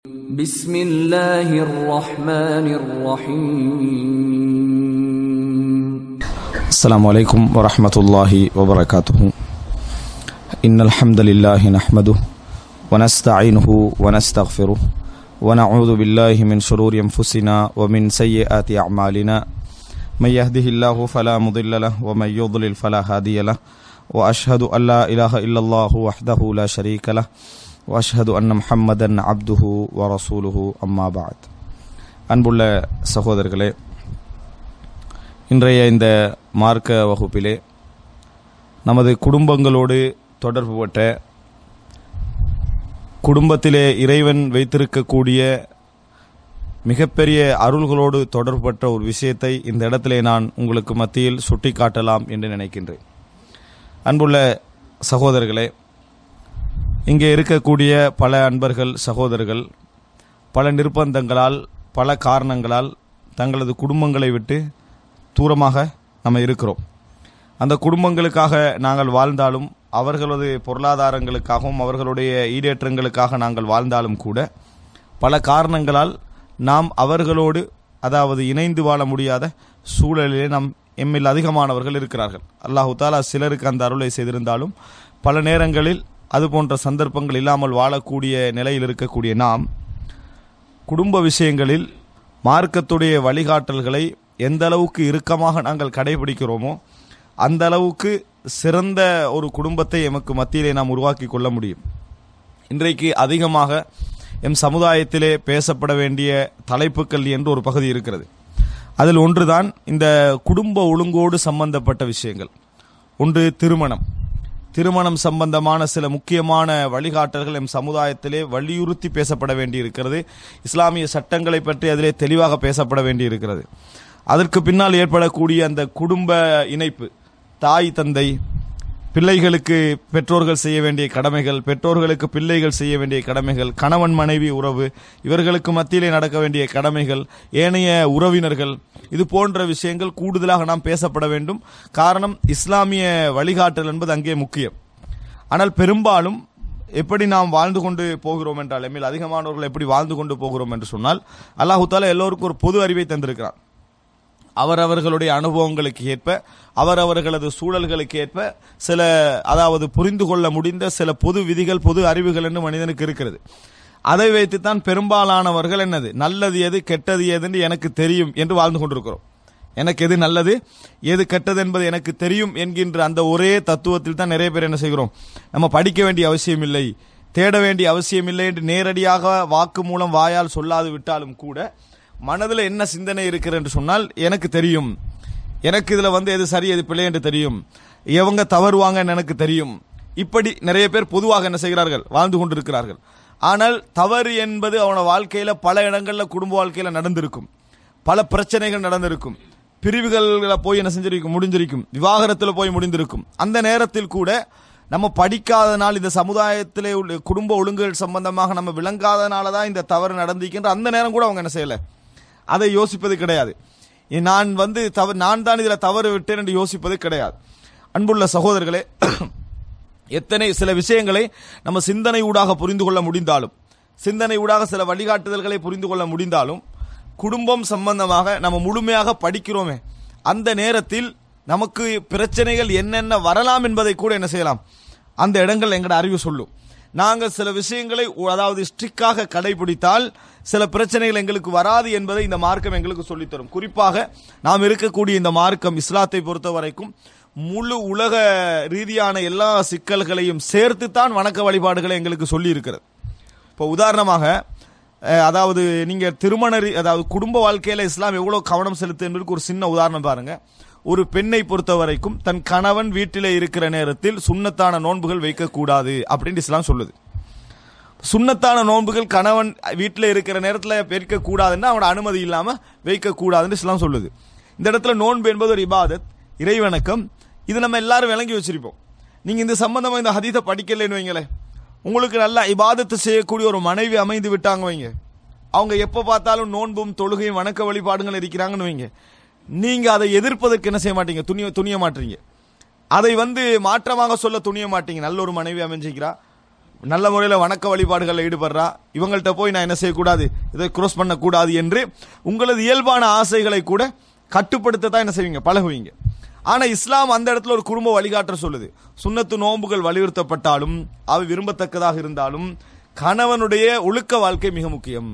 بسم الله الرحمن الرحيم السلام عليكم ورحمة الله وبركاته إن الحمد لله نحمده ونستعينه ونستغفره ونعوذ بالله من شرور أنفسنا ومن سيئات أعمالنا من يهده الله فلا مضل له ومن يضلل فلا هادي له وأشهد أن لا إله إلا الله وحده لا شريك له وأشهد أن محمدا عبده ورسوله أما بعد அன்புள்ள சகோதரர்களே இன்றைய இந்த மார்க்க வகுப்பிலே நமது குடும்பங்களோடு தொடர்புபட்ட குடும்பத்திலே இறைவன் வைத்திருக்கக்கூடிய மிகப்பெரிய அருள்களோடு தொடர்புபட்ட ஒரு விஷயத்தை இந்த இடத்திலே நான் உங்களுக்கு மத்தியில் சுட்டிக்காட்டலாம் என்று நினைக்கின்றேன் அன்புள்ள சகோதரர்களே இங்கே இருக்கக்கூடிய பல அன்பர்கள் சகோதரர்கள் பல நிர்பந்தங்களால் பல காரணங்களால் தங்களது குடும்பங்களை விட்டு தூரமாக நம்ம இருக்கிறோம் அந்த குடும்பங்களுக்காக நாங்கள் வாழ்ந்தாலும் அவர்களது பொருளாதாரங்களுக்காகவும் அவர்களுடைய ஈடேற்றங்களுக்காக நாங்கள் வாழ்ந்தாலும் கூட பல காரணங்களால் நாம் அவர்களோடு அதாவது இணைந்து வாழ முடியாத சூழலிலே நாம் எம்மில் அதிகமானவர்கள் இருக்கிறார்கள் அல்லாஹு தாலா சிலருக்கு அந்த அருளை செய்திருந்தாலும் பல நேரங்களில் அது போன்ற சந்தர்ப்பங்கள் இல்லாமல் வாழக்கூடிய நிலையில் இருக்கக்கூடிய நாம் குடும்ப விஷயங்களில் மார்க்கத்துடைய வழிகாட்டல்களை எந்த அளவுக்கு இறுக்கமாக நாங்கள் கடைபிடிக்கிறோமோ அந்த அளவுக்கு சிறந்த ஒரு குடும்பத்தை எமக்கு மத்தியிலே நாம் உருவாக்கி கொள்ள முடியும் இன்றைக்கு அதிகமாக எம் சமுதாயத்திலே பேசப்பட வேண்டிய தலைப்புகள் என்று ஒரு பகுதி இருக்கிறது அதில் ஒன்றுதான் இந்த குடும்ப ஒழுங்கோடு சம்பந்தப்பட்ட விஷயங்கள் ஒன்று திருமணம் திருமணம் சம்பந்தமான சில முக்கியமான வழிகாட்டல்கள் எம் சமுதாயத்திலே வலியுறுத்தி பேசப்பட வேண்டியிருக்கிறது இஸ்லாமிய சட்டங்களை பற்றி அதிலே தெளிவாக பேசப்பட வேண்டியிருக்கிறது அதற்கு பின்னால் ஏற்படக்கூடிய அந்த குடும்ப இணைப்பு தாய் தந்தை பிள்ளைகளுக்கு பெற்றோர்கள் செய்ய வேண்டிய கடமைகள் பெற்றோர்களுக்கு பிள்ளைகள் செய்ய வேண்டிய கடமைகள் கணவன் மனைவி உறவு இவர்களுக்கு மத்தியிலே நடக்க வேண்டிய கடமைகள் ஏனைய உறவினர்கள் இது போன்ற விஷயங்கள் கூடுதலாக நாம் பேசப்பட வேண்டும் காரணம் இஸ்லாமிய வழிகாட்டல் என்பது அங்கே முக்கியம் ஆனால் பெரும்பாலும் எப்படி நாம் வாழ்ந்து கொண்டு போகிறோம் என்றால் எம்மில் அதிகமானவர்கள் எப்படி வாழ்ந்து கொண்டு போகிறோம் என்று சொன்னால் அல்லாஹு தாலா எல்லோருக்கும் ஒரு பொது அறிவை தந்திருக்கிறான் அவரவர்களுடைய அனுபவங்களுக்கு ஏற்ப அவரவர்களது சூழல்களுக்கு ஏற்ப சில அதாவது புரிந்து கொள்ள முடிந்த சில பொது விதிகள் பொது அறிவுகள் என்று மனிதனுக்கு இருக்கிறது அதை வைத்துத்தான் பெரும்பாலானவர்கள் என்னது நல்லது எது கெட்டது எதுன்னு எனக்கு தெரியும் என்று வாழ்ந்து கொண்டிருக்கிறோம் எனக்கு எது நல்லது எது கெட்டது என்பது எனக்கு தெரியும் என்கின்ற அந்த ஒரே தத்துவத்தில் தான் நிறைய பேர் என்ன செய்கிறோம் நம்ம படிக்க வேண்டிய அவசியம் இல்லை தேட வேண்டிய அவசியம் இல்லை என்று நேரடியாக வாக்கு மூலம் வாயால் சொல்லாது விட்டாலும் கூட மனதில் என்ன சிந்தனை இருக்கிறது என்று சொன்னால் எனக்கு தெரியும் எனக்கு இதுல வந்து எது சரி எது பிள்ளை என்று தெரியும் எவங்க தவறுவாங்கன்னு எனக்கு தெரியும் இப்படி நிறைய பேர் பொதுவாக என்ன செய்கிறார்கள் வாழ்ந்து கொண்டிருக்கிறார்கள் ஆனால் தவறு என்பது அவன வாழ்க்கையில பல இடங்கள்ல குடும்ப வாழ்க்கையில நடந்திருக்கும் பல பிரச்சனைகள் நடந்திருக்கும் பிரிவுகளில் போய் என்ன செஞ்சிருக்கும் முடிஞ்சிருக்கும் விவாகரத்தில் போய் முடிந்திருக்கும் அந்த நேரத்தில் கூட நம்ம படிக்காதனால் இந்த சமுதாயத்திலே உள்ள குடும்ப ஒழுங்குகள் சம்பந்தமாக நம்ம விளங்காதனால தான் இந்த தவறு நடந்திருக்கின்ற அந்த நேரம் கூட அவங்க என்ன செய்யலை அதை யோசிப்பது கிடையாது நான் வந்து தவறு நான் தான் இதில் தவறு விட்டேன் என்று யோசிப்பது கிடையாது அன்புள்ள சகோதரர்களே எத்தனை சில விஷயங்களை நம்ம சிந்தனை ஊடாக புரிந்து கொள்ள முடிந்தாலும் சிந்தனை ஊடாக சில வழிகாட்டுதல்களை புரிந்து கொள்ள முடிந்தாலும் குடும்பம் சம்பந்தமாக நம்ம முழுமையாக படிக்கிறோமே அந்த நேரத்தில் நமக்கு பிரச்சனைகள் என்னென்ன வரலாம் என்பதை கூட என்ன செய்யலாம் அந்த இடங்கள் எங்கட அறிவு சொல்லும் நாங்கள் சில விஷயங்களை அதாவது ஸ்ட்ரிக்டாக கடைபிடித்தால் சில பிரச்சனைகள் எங்களுக்கு வராது என்பதை இந்த மார்க்கம் எங்களுக்கு சொல்லித்தரும் குறிப்பாக நாம் இருக்கக்கூடிய இந்த மார்க்கம் இஸ்லாத்தை பொறுத்த வரைக்கும் முழு உலக ரீதியான எல்லா சிக்கல்களையும் சேர்த்து தான் வணக்க வழிபாடுகளை எங்களுக்கு சொல்லி இருக்கிறது இப்போ உதாரணமாக அதாவது நீங்க திருமண அதாவது குடும்ப வாழ்க்கையில இஸ்லாம் எவ்வளவு கவனம் செலுத்து என்பதற்கு ஒரு சின்ன உதாரணம் பாருங்க ஒரு பெண்ணை பொறுத்த வரைக்கும் தன் கணவன் வீட்டிலே இருக்கிற நேரத்தில் சுண்ணத்தான நோன்புகள் வைக்கக்கூடாது அப்படின்னு இஸ்லாம் சொல்லுது சுண்ணத்தான நோன்புகள் கணவன் வீட்டில் இருக்கிற நேரத்தில் வைக்க கூடாதுன்னா அவனோட அனுமதி இல்லாம வைக்க கூடாதுன்னு இஸ்லாம் சொல்லுது இந்த இடத்துல நோன்பு என்பது ஒரு இபாதத் இறைவணக்கம் இது நம்ம எல்லாரும் விளங்கி வச்சிருப்போம் நீங்க இந்த சம்பந்தமா இந்த ஹதீத்தை படிக்கலன்னு வைங்களேன் உங்களுக்கு நல்லா இபாதத்து செய்யக்கூடிய ஒரு மனைவி அமைந்து விட்டாங்க வைங்க அவங்க எப்ப பார்த்தாலும் நோன்பும் தொழுகையும் வணக்க வழிபாடுகள் இருக்கிறாங்கன்னு வைங்க நீங்க அதை எதிர்ப்பதற்கு என்ன செய்ய மாட்டீங்க துணிய துணிய மாட்டீங்க அதை வந்து மாற்றமாக சொல்ல துணிய மாட்டீங்க நல்ல ஒரு மனைவி அமைஞ்சிக்கிறா நல்ல முறையில் வணக்க வழிபாடுகளில் ஈடுபடுறா இவங்கள்ட்ட போய் நான் என்ன செய்யக்கூடாது இதை cross பண்ணக்கூடாது என்று உங்களது இயல்பான ஆசைகளை கூட கட்டுப்படுத்த தான் என்ன செய்வீங்க பழகுவீங்க ஆனா இஸ்லாம் அந்த இடத்துல ஒரு குடும்ப வழிகாட்ட சொல்லுது சுன்னத்து நோன்புகள் வலியுறுத்தப்பட்டாலும் அவை விரும்பத்தக்கதாக இருந்தாலும் கணவனுடைய ஒழுக்க வாழ்க்கை மிக முக்கியம்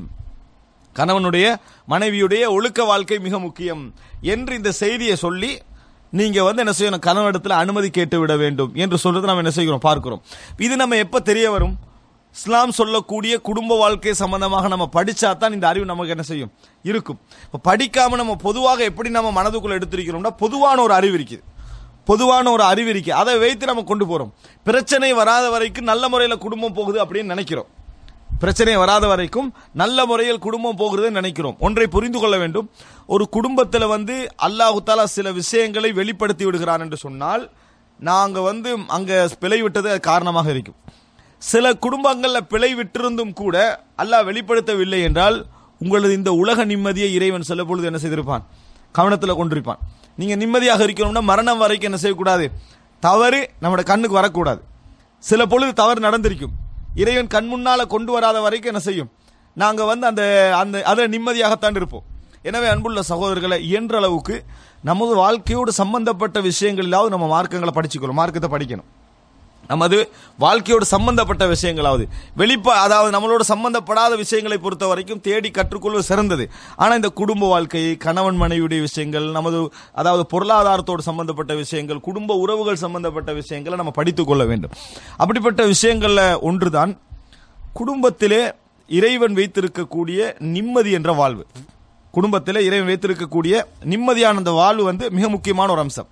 கணவனுடைய மனைவியுடைய ஒழுக்க வாழ்க்கை மிக முக்கியம் என்று இந்த செய்தியை சொல்லி நீங்க வந்து என்ன செய்யணும் கணவனிடத்தில் அனுமதி கேட்டு விட வேண்டும் என்று சொல்றது நம்ம என்ன செய்கிறோம் பார்க்கிறோம் இது நம்ம எப்ப தெரிய வரும் இஸ்லாம் சொல்லக்கூடிய குடும்ப வாழ்க்கை சம்பந்தமாக நம்ம படிச்சா தான் இந்த அறிவு நமக்கு என்ன செய்யும் இருக்கும் இப்ப படிக்காம நம்ம பொதுவாக எப்படி நம்ம மனதுக்குள்ள எடுத்திருக்கிறோம்னா பொதுவான ஒரு அறிவு இருக்குது பொதுவான ஒரு அறிவு இருக்கு அதை வைத்து நம்ம கொண்டு போறோம் பிரச்சனை வராத வரைக்கும் நல்ல முறையில் குடும்பம் போகுது அப்படின்னு நினைக்கிறோம் பிரச்சனை வராத வரைக்கும் நல்ல முறையில் குடும்பம் போகிறது நினைக்கிறோம் ஒன்றை புரிந்து கொள்ள வேண்டும் ஒரு குடும்பத்தில் வந்து அல்லாஹு தாலா சில விஷயங்களை வெளிப்படுத்தி விடுகிறான் என்று சொன்னால் நாங்க வந்து அங்க பிழை விட்டது அது காரணமாக இருக்கும் சில குடும்பங்கள்ல பிழை விட்டிருந்தும் கூட அல்லாஹ் வெளிப்படுத்தவில்லை என்றால் உங்களது இந்த உலக நிம்மதியை இறைவன் சில பொழுது என்ன செய்திருப்பான் கவனத்தில் கொண்டிருப்பான் நீங்க நிம்மதியாக இருக்கணும்னா மரணம் வரைக்கும் என்ன செய்யக்கூடாது தவறு நம்மளோட கண்ணுக்கு வரக்கூடாது சில பொழுது தவறு நடந்திருக்கும் இறைவன் கண் முன்னால கொண்டு வராத வரைக்கும் என்ன செய்யும் நாங்க வந்து அந்த அந்த அதில் நிம்மதியாகத்தான் இருப்போம் எனவே அன்புள்ள சகோதரர்களை இயன்ற அளவுக்கு நமது வாழ்க்கையோடு சம்பந்தப்பட்ட விஷயங்களிலாவது நம்ம மார்க்கங்களை படிச்சுக்கணும் மார்க்கத்தை படிக்கணும் நமது வாழ்க்கையோடு சம்பந்தப்பட்ட விஷயங்களாவது வெளிப்பா அதாவது நம்மளோட சம்பந்தப்படாத விஷயங்களை பொறுத்த வரைக்கும் தேடி கற்றுக்கொள்வது சிறந்தது ஆனா இந்த குடும்ப வாழ்க்கை கணவன் மனைவியுடைய விஷயங்கள் நமது அதாவது பொருளாதாரத்தோடு சம்பந்தப்பட்ட விஷயங்கள் குடும்ப உறவுகள் சம்பந்தப்பட்ட விஷயங்களை நம்ம படித்துக் கொள்ள வேண்டும் அப்படிப்பட்ட விஷயங்கள்ல ஒன்றுதான் குடும்பத்திலே இறைவன் வைத்திருக்கக்கூடிய நிம்மதி என்ற வாழ்வு குடும்பத்திலே இறைவன் வைத்திருக்கக்கூடிய நிம்மதியான அந்த வாழ்வு வந்து மிக முக்கியமான ஒரு அம்சம்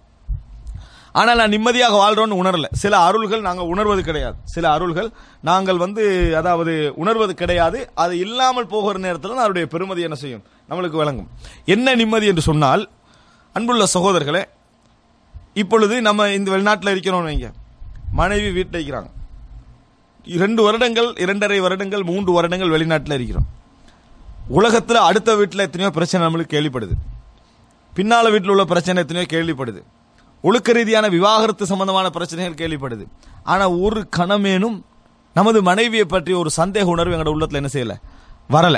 ஆனால் நான் நிம்மதியாக வாழ்றோம்னு உணரல சில அருள்கள் நாங்கள் உணர்வது கிடையாது சில அருள்கள் நாங்கள் வந்து அதாவது உணர்வது கிடையாது அது இல்லாமல் போகிற நேரத்தில் தான் அதனுடைய பெருமதி என்ன செய்யும் நம்மளுக்கு விளங்கும் என்ன நிம்மதி என்று சொன்னால் அன்புள்ள சகோதரர்களே இப்பொழுது நம்ம இந்த வெளிநாட்டில் இருக்கிறோம் வைங்க மனைவி வீட்டில் இருக்கிறாங்க இரண்டு வருடங்கள் இரண்டரை வருடங்கள் மூன்று வருடங்கள் வெளிநாட்டில் இருக்கிறோம் உலகத்தில் அடுத்த வீட்டில் எத்தனையோ பிரச்சனை நம்மளுக்கு கேள்விப்படுது பின்னால வீட்டில் உள்ள பிரச்சனை எத்தனையோ கேள்விப்படுது ஒழுக்க ரீதியான விவாகரத்து சம்பந்தமான பிரச்சனைகள் கேள்விப்படுது ஆனா ஒரு கணமேனும் நமது மனைவியை பற்றி ஒரு சந்தேக உணர்வு எங்களோட உள்ளத்துல என்ன செய்யல வரல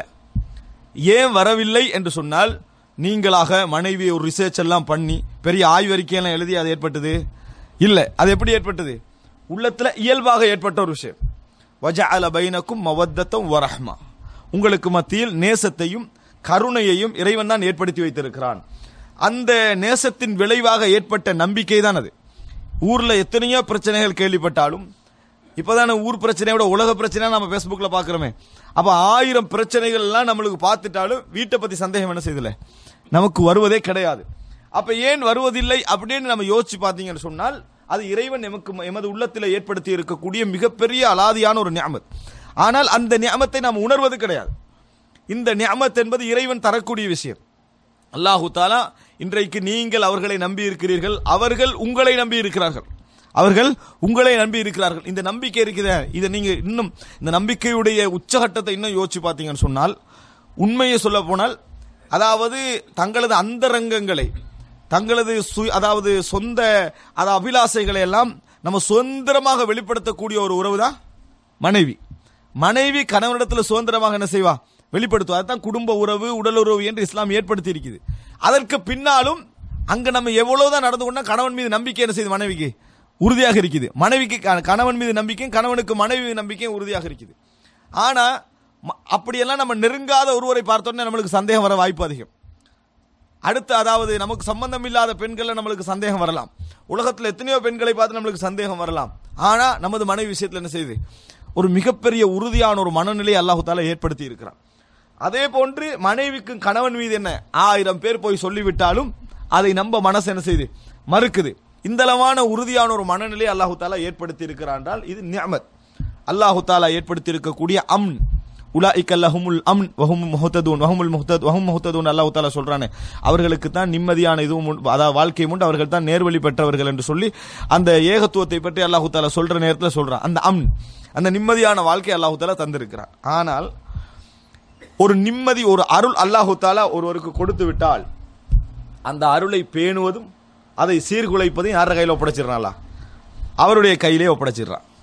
ஏன் வரவில்லை என்று சொன்னால் நீங்களாக மனைவி ஒரு ரிசர்ச் எல்லாம் பண்ணி பெரிய ஆய்வறிக்கையெல்லாம் எழுதி அது ஏற்பட்டது இல்ல அது எப்படி ஏற்பட்டது உள்ளத்துல இயல்பாக ஏற்பட்ட ஒரு விஷயம் வஜஅல பைனக்கும் மவத்தத்தும் வரஹ்மா உங்களுக்கு மத்தியில் நேசத்தையும் கருணையையும் இறைவன் தான் ஏற்படுத்தி வைத்திருக்கிறான் அந்த நேசத்தின் விளைவாக ஏற்பட்ட நம்பிக்கை தான் அது ஊர்ல எத்தனையோ பிரச்சனைகள் கேள்விப்பட்டாலும் இப்பதானே ஊர் பிரச்சனையை விட உலக பிரச்சனை நம்ம பேஸ்புக்ல பாக்குறோமே அப்ப ஆயிரம் பிரச்சனைகள் எல்லாம் நம்மளுக்கு பார்த்துட்டாலும் வீட்டை பத்தி சந்தேகம் என்ன செய்யல நமக்கு வருவதே கிடையாது அப்ப ஏன் வருவதில்லை அப்படின்னு நம்ம யோசிச்சு பார்த்தீங்கன்னு சொன்னால் அது இறைவன் எமக்கு எமது உள்ளத்தில் ஏற்படுத்தி இருக்கக்கூடிய மிகப்பெரிய அலாதியான ஒரு ஞாபகம் ஆனால் அந்த ஞாபகத்தை நாம் உணர்வது கிடையாது இந்த ஞாபகத் என்பது இறைவன் தரக்கூடிய விஷயம் அல்லாஹு தாலா இன்றைக்கு நீங்கள் அவர்களை நம்பி இருக்கிறீர்கள் அவர்கள் உங்களை நம்பி இருக்கிறார்கள் அவர்கள் உங்களை நம்பி இருக்கிறார்கள் இந்த நம்பிக்கை இருக்குதே இதை நீங்க இன்னும் இந்த நம்பிக்கையுடைய உச்சகட்டத்தை இன்னும் யோசிச்சு பார்த்தீங்கன்னு சொன்னால் உண்மையை சொல்ல போனால் அதாவது தங்களது அந்தரங்கங்களை தங்களது சு- அதாவது சொந்த அத அபிலாசைகளை எல்லாம் நம்ம சுதந்திரமாக வெளிப்படுத்தக்கூடிய ஒரு உறவு தான் மனைவி மனைவி கணவனிடத்தில் சுதந்திரமாக என்ன செய்வா வெளிப்படுத்துவா அதுதான் குடும்ப உறவு உடல் உறவு என்று இஸ்லாம் ஏற்படுத்தி இருக்குது அதற்கு பின்னாலும் அங்க நம்ம எவ்வளவுதான் நடந்து கொண்டா கணவன் மீது நம்பிக்கை என்ன செய்யுது மனைவிக்கு உறுதியாக இருக்குது மனைவிக்கு க- கணவன் மீது நம்பிக்கையும் கணவனுக்கு மனைவி மீது நம்பிக்கையும் உறுதியாக இருக்குது ஆனா ம- அப்படியெல்லாம் நம்ம நெருங்காத ஒருவரை பார்த்தோன்னே நம்மளுக்கு சந்தேகம் வர வாய்ப்பு அதிகம் அடுத்து அதாவது நமக்கு சம்பந்தம் இல்லாத பெண்கள்ல நம்மளுக்கு சந்தேகம் வரலாம் உலகத்துல எத்தனையோ பெண்களை பார்த்து நம்மளுக்கு சந்தேகம் வரலாம் ஆனா நமது மனைவி விஷயத்துல என்ன செய்யுது ஒரு மிகப்பெரிய உறுதியான ஒரு மனநிலையை அல்லாஹு தாலா ஏற்படுத்தி இருக்கிறான் அதே போன்று மனைவிக்கும் கணவன் மீது என்ன ஆயிரம் பேர் போய் சொல்லிவிட்டாலும் அதை நம்ப மனசு என்ன செய்யுது மறுக்குது இந்தளவான உறுதியான ஒரு மனநிலையை அல்லாஹு தாலா ஏற்படுத்தி இருக்கிறான் என்றால் இது நியமத் அல்லாஹு தாலா ஏற்படுத்தி இருக்கக்கூடிய அம்ன் உலாஇக்க லஹுமுல் அம்ன் வஹும் முஹ்ததூன் வஹுமுல் முஹ்தத் வஹும் முஹ்ததூன் அல்லாஹ் தாலா சொல்றானே அவர்களுக்கு தான் நிம்மதியான இதுவும் உண்டு, அதாவது வாழ்க்கை உண்டு அவர்கள் தான் நேர்வழி பெற்றவர்கள் என்று சொல்லி அந்த ஏகத்துவத்தை பற்றி அல்லாஹு தாலா சொல்ற நேரத்தில் சொல்றான் அந்த அம்ன் அந்த நிம்மதியான வாழ்க்கை அல்லாஹு தாலா தந்திருக்கிறான் ஆனால் ஒரு நிம்மதி ஒரு அருள் அல்லாஹு தாலா ஒருவருக்கு கொடுத்து விட்டால் அந்த அருளை பேணுவதும் அதை சீர்குலைப்பதையும் யார கையில் ஒப்படைச்சிடறான்ல அவருடைய கையிலே ஒப்படைச்சிடுறான்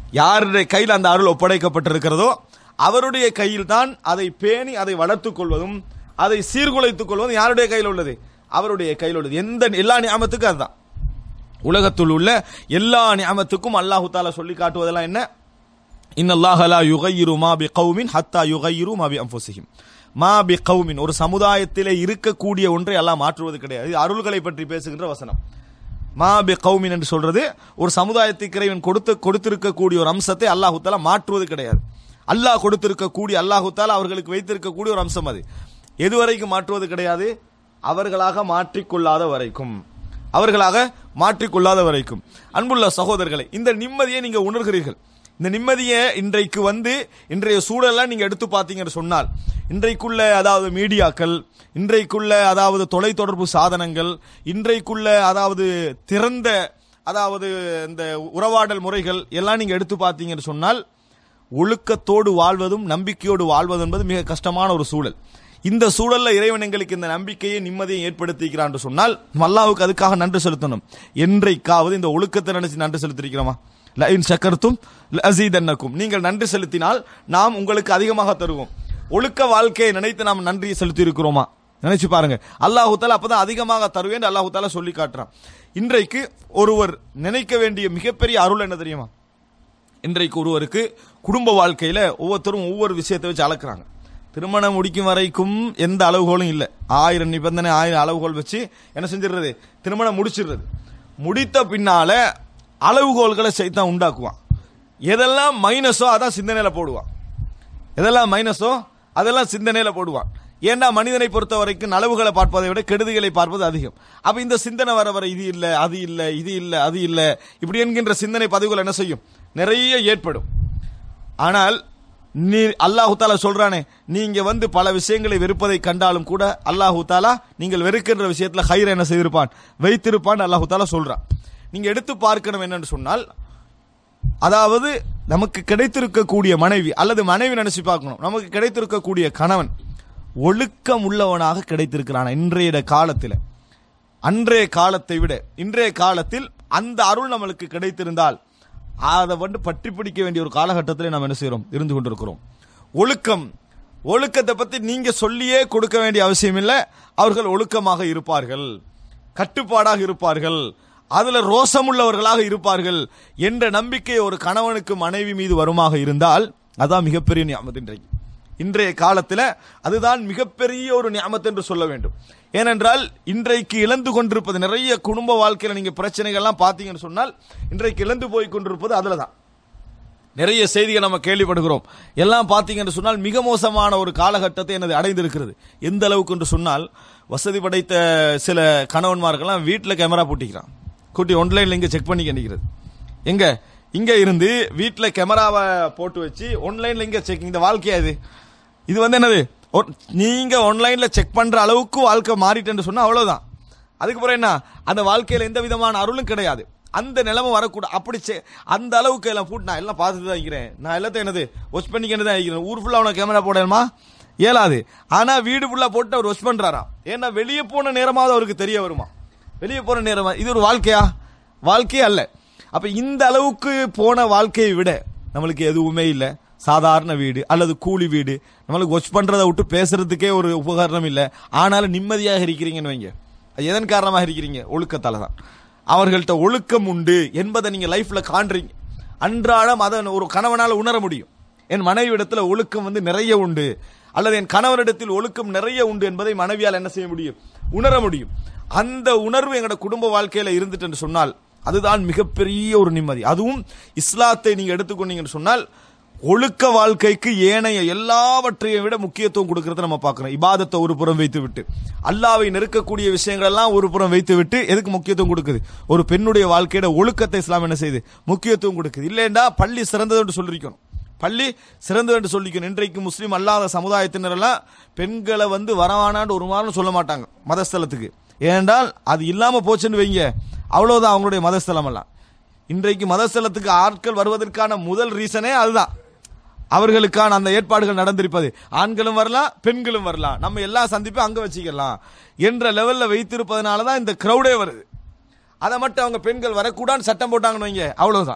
யாருடைய கையில் அந்த அருள் ஒப்படைக்கப்பட்டிருக்கிறதோ அவருடைய கையில் தான் அதை பேணி அதை வளர்த்துக் கொள்வதும் அதை சீர்குலைத்துக் கொள்வதும் யாருடைய கையில் உள்ளது அவருடைய கையில் உள்ளது எந்த எல்லா ஞாபகத்துக்கும் அதுதான் உலகத்தில் உள்ள எல்லா ஞாபகத்துக்கும் அல்லாஹு தாலா சொல்லி காட்டுவதெல்லாம் என்ன இன்னல்லாஹ லா யுகையிரு மா பி கௌமின் ஹத்தா யுகையிரு மா பி அன்ஃபுசிஹிம் மா பி கௌமின் ஒரு சமுதாயத்திலே இருக்கக்கூடிய ஒன்றை எல்லாம் மாற்றுவது கிடையாது இது அருள்களை பற்றி பேசுகின்ற வசனம் மா பி கௌமின் என்று சொல்றது ஒரு சமுதாயத்துக்கு இறைவன் கொடுத்து கொடுத்திருக்கக்கூடிய ஒரு அம்சத்தை அல்லாஹு தாலா மாற்றுவது கிடையாது அல்லாஹ் கொடுத்திருக்கக்கூடிய அல்லாஹு தாலா அவர்களுக்கு வைத்திருக்கக்கூடிய ஒரு அம்சம் அது எதுவரைக்கும் மாற்றுவது கிடையாது அவர்களாக மாற்றிக்கொள்ளாத வரைக்கும் அவர்களாக மாற்றிக்கொள்ளாத வரைக்கும் அன்புள்ள சகோதரர்களை இந்த நிம்மதியை நீங்க உணர்கிறீர்கள் இந்த நிம்மதியை இன்றைக்கு வந்து இன்றைய சூழலாம் நீங்க எடுத்து பார்த்தீங்கன்னு சொன்னால் இன்றைக்குள்ள அதாவது மீடியாக்கள் இன்றைக்குள்ள அதாவது தொலைத்தொடர்பு சாதனங்கள் இன்றைக்குள்ள அதாவது திறந்த அதாவது இந்த உறவாடல் முறைகள் எல்லாம் நீங்க எடுத்து பார்த்தீங்கன்னு சொன்னால் ஒழுக்கத்தோடு வாழ்வதும் நம்பிக்கையோடு வாழ்வதும் என்பது மிக கஷ்டமான ஒரு சூழல் இந்த சூழல்ல இறைவன் எங்களுக்கு இந்த நம்பிக்கையை நிம்மதியை ஏற்படுத்திக்கிறான் என்று சொன்னால் அல்லாஹ்வுக்கு அதுக்காக நன்றி செலுத்தணும் என்றைக்காவது இந்த ஒழுக்கத்தை நினைச்சு நன்றி செலுத்திருக்கிறோமா லைன் சக்கரத்தும் அசீதன்னக்கும் நீங்கள் நன்றி செலுத்தினால் நாம் உங்களுக்கு அதிகமாக தருவோம் ஒழுக்க வாழ்க்கையை நினைத்து நாம் நன்றி செலுத்தி இருக்கிறோமா நினைச்சு பாருங்க அல்லாஹு தாலா அப்பதான் அதிகமாக தருவேன் அல்லாஹு தாலா சொல்லி காட்டுறான் இன்றைக்கு ஒருவர் நினைக்க வேண்டிய மிகப்பெரிய அருள் என்ன தெரியுமா இன்றைக்கு ஒருவருக்கு குடும்ப வாழ்க்கையில ஒவ்வொருத்தரும் ஒவ்வொரு விஷயத்தை வச்சு அளக்குறாங்க திருமணம் முடிக்கும் வரைக்கும் எந்த அளவுகோலும் இல்லை ஆயிரம் நிபந்தனை ஆயிரம் அளவுகோல் வச்சு என்ன செஞ்சிடுறது திருமணம் முடிச்சிடுறது முடித்த பின்னால அளவுகோல்களை சைத்தான் உண்டாக்குவான் எதெல்லாம் மைனஸோ அதான் சிந்தனையில போடுவான் எதெல்லாம் மைனஸோ அதெல்லாம் சிந்தனையில போடுவான் ஏன்னா மனிதனை பொறுத்த வரைக்கும் நலவுகளை பார்ப்பதை விட கெடுதிகளை பார்ப்பது அதிகம் அப்ப இந்த சிந்தனை வர வர இது இல்ல அது இல்ல இது இல்ல அது இல்ல இப்படி என்கின்ற சிந்தனை பதிவுகள் என்ன செய்யும் நிறைய ஏற்படும் ஆனால் நீ அல்லாஹு தாலா சொல்றானே நீங்க வந்து பல விஷயங்களை வெறுப்பதை கண்டாலும் கூட அல்லாஹு தாலா நீங்கள் வெறுக்கின்ற விஷயத்துல ஹைர என்ன செய்திருப்பான் வைத்திருப்பான் அல்லாஹு தாலா சொல்றான் நீங்க எடுத்து பார்க்கணும் என்னன்னு சொன்னால் அதாவது நமக்கு கிடைத்திருக்கக்கூடிய மனைவி அல்லது மனைவி நினைச்சு பார்க்கணும் நமக்கு கிடைத்திருக்கக்கூடிய கணவன் ஒழுக்கம் உள்ளவனாக கிடைத்திருக்கிறான் இன்றைய காலத்தில் அன்றைய காலத்தை விட இன்றைய காலத்தில் அந்த அருள் நம்மளுக்கு கிடைத்திருந்தால் அதை வந்து பற்றி பிடிக்க வேண்டிய ஒரு காலகட்டத்தில் நாம் என்ன செய்கிறோம் இருந்து கொண்டிருக்கிறோம் ஒழுக்கம் ஒழுக்கத்தை பத்தி நீங்க சொல்லியே கொடுக்க வேண்டிய அவசியம் இல்லை அவர்கள் ஒழுக்கமாக இருப்பார்கள் கட்டுப்பாடாக இருப்பார்கள் அதுல ரோசமுள்ளவர்களாக இருப்பார்கள் என்ற நம்பிக்கை ஒரு கணவனுக்கு மனைவி மீது வருமாக இருந்தால் அதான் மிகப்பெரிய ஞாபகம் இன்றைக்கு இன்றைய காலத்தில் அதுதான் மிகப்பெரிய ஒரு ஞாபகத்தை என்று சொல்ல வேண்டும் ஏனென்றால் இன்றைக்கு இழந்து கொண்டிருப்பது நிறைய குடும்ப வாழ்க்கையில் நீங்க பிரச்சனைகள்லாம் பார்த்தீங்கன்னு சொன்னால் இன்றைக்கு இழந்து போய் கொண்டிருப்பது அதுல தான் நிறைய செய்திகள் நம்ம கேள்விப்படுகிறோம் எல்லாம் பார்த்தீங்கன்னு சொன்னால் மிக மோசமான ஒரு காலகட்டத்தை எனது அடைந்திருக்கிறது எந்த அளவுக்கு என்று சொன்னால் வசதி படைத்த சில கணவன்மார்கள்லாம் வீட்டில் கேமரா போட்டிக்கிறான் கூட்டி ஒன்லைன்ல இங்க செக் பண்ணி கண்டிக்கிறது எங்க இங்க இருந்து வீட்டில் கேமராவை போட்டு வச்சு ஒன்லைன்ல இங்க செக் இந்த வாழ்க்கையா இது இது வந்து என்னது ஒ- நீங்க ஆன்லைன்ல செக் பண்ற அளவுக்கு வாழ்க்கை மாறிட்டேன்னு சொன்னா அவ்வளவுதான் அதுக்கப்புறம் என்ன அந்த வாழ்க்கையில எந்த விதமான அருளும் கிடையாது அந்த நிலைமை வரக்கூடாது அப்படி செ- அந்த அளவுக்கு எல்லாம் போட்டு நான் எல்லாம் பார்த்துட்டு தான் இருக்கிறேன் நான் எல்லாத்தையும் என்னது வாட்ச் பண்ணிக்கிட்டு தான் இருக்கிறேன் ஊர் ஃபுல்லா அவனை கேமரா போடணுமா இயலாது ஆனா வீடு ஃபுல்லா போட்டு அவர் வாட்ச் பண்றாராம் ஏன்னா வெளியே போன நேரமாவது அவருக்கு தெரிய வருமா வெளியே போன நேரமா இது ஒரு வாழ்க்கையா வாழ்க்கையே அல்ல அப்ப இந்த அளவுக்கு போன வாழ்க்கையை விட நம்மளுக்கு எதுவுமே இல்லை சாதாரண வீடு அல்லது கூலி வீடு நம்மளுக்கு வாட்ச் பண்றதை விட்டு பேசுறதுக்கே ஒரு உபகரணம் இல்லை ஆனாலும் நிம்மதியாக இருக்கிறீங்கன்னு வைங்க அது எதன் காரணமாக இருக்கிறீங்க ஒழுக்கத்தால தான் அவர்கள்ட்ட ஒழுக்கம் உண்டு என்பதை நீங்க லைஃப்ல காண்றீங்க அன்றாடம் அதை ஒரு கணவனால உணர முடியும் என் மனைவியிடத்துல ஒழுக்கம் வந்து நிறைய உண்டு அல்லது என் கணவரிடத்தில் ஒழுக்கம் நிறைய உண்டு என்பதை மனைவியால் என்ன செய்ய முடியும் உணர முடியும் அந்த உணர்வு எங்களோட குடும்ப வாழ்க்கையில இருந்துட்டு சொன்னால் அதுதான் மிகப்பெரிய ஒரு நிம்மதி அதுவும் இஸ்லாத்தை நீங்க எடுத்துக்கொண்டீங்கன்னு சொன்னால் ஒழுக்க வாழ்க்கைக்கு ஏனைய எல்லாவற்றையும் விட முக்கியத்துவம் கொடுக்கறத நம்ம பார்க்கிறோம் இபாதத்தை ஒரு புறம் வைத்து விட்டு அல்லாவை நெருக்கக்கூடிய விஷயங்கள் எல்லாம் ஒரு புறம் வைத்து விட்டு எதுக்கு முக்கியத்துவம் கொடுக்குது ஒரு பெண்ணுடைய வாழ்க்கையோட ஒழுக்கத்தை இஸ்லாம் என்ன செய்யுது முக்கியத்துவம் கொடுக்குது இல்லைண்டா பள்ளி சிறந்தது என்று சொல்லிருக்கணும் பள்ளி சிறந்தது என்று சொல்லிக்கணும் இன்றைக்கு முஸ்லீம் அல்லாத சமுதாயத்தினர் எல்லாம் பெண்களை வந்து வரவானான்னு ஒரு வாரம் சொல்ல மாட்டாங்க மதஸ்தலத்துக்கு ஏனென்றால் அது இல்லாம போச்சுன்னு வைங்க அவ்வளவுதான் அவங்களுடைய மதஸ்தலம் எல்லாம் இன்றைக்கு மதஸ்தலத்துக்கு ஆட்கள் வருவதற்கான முதல் ரீசனே அதுதான் அவர்களுக்கான அந்த ஏற்பாடுகள் நடந்திருப்பது ஆண்களும் வரலாம் பெண்களும் வரலாம் நம்ம எல்லா சந்திப்பையும் அங்க வச்சுக்கலாம் என்ற லெவல்ல வைத்திருப்பதனால தான் இந்த கிரௌடே வருது அதை மட்டும் அவங்க பெண்கள் வரக்கூடாதுன்னு சட்டம் போட்டாங்கன்னு வைங்க அவ்வளவுதான்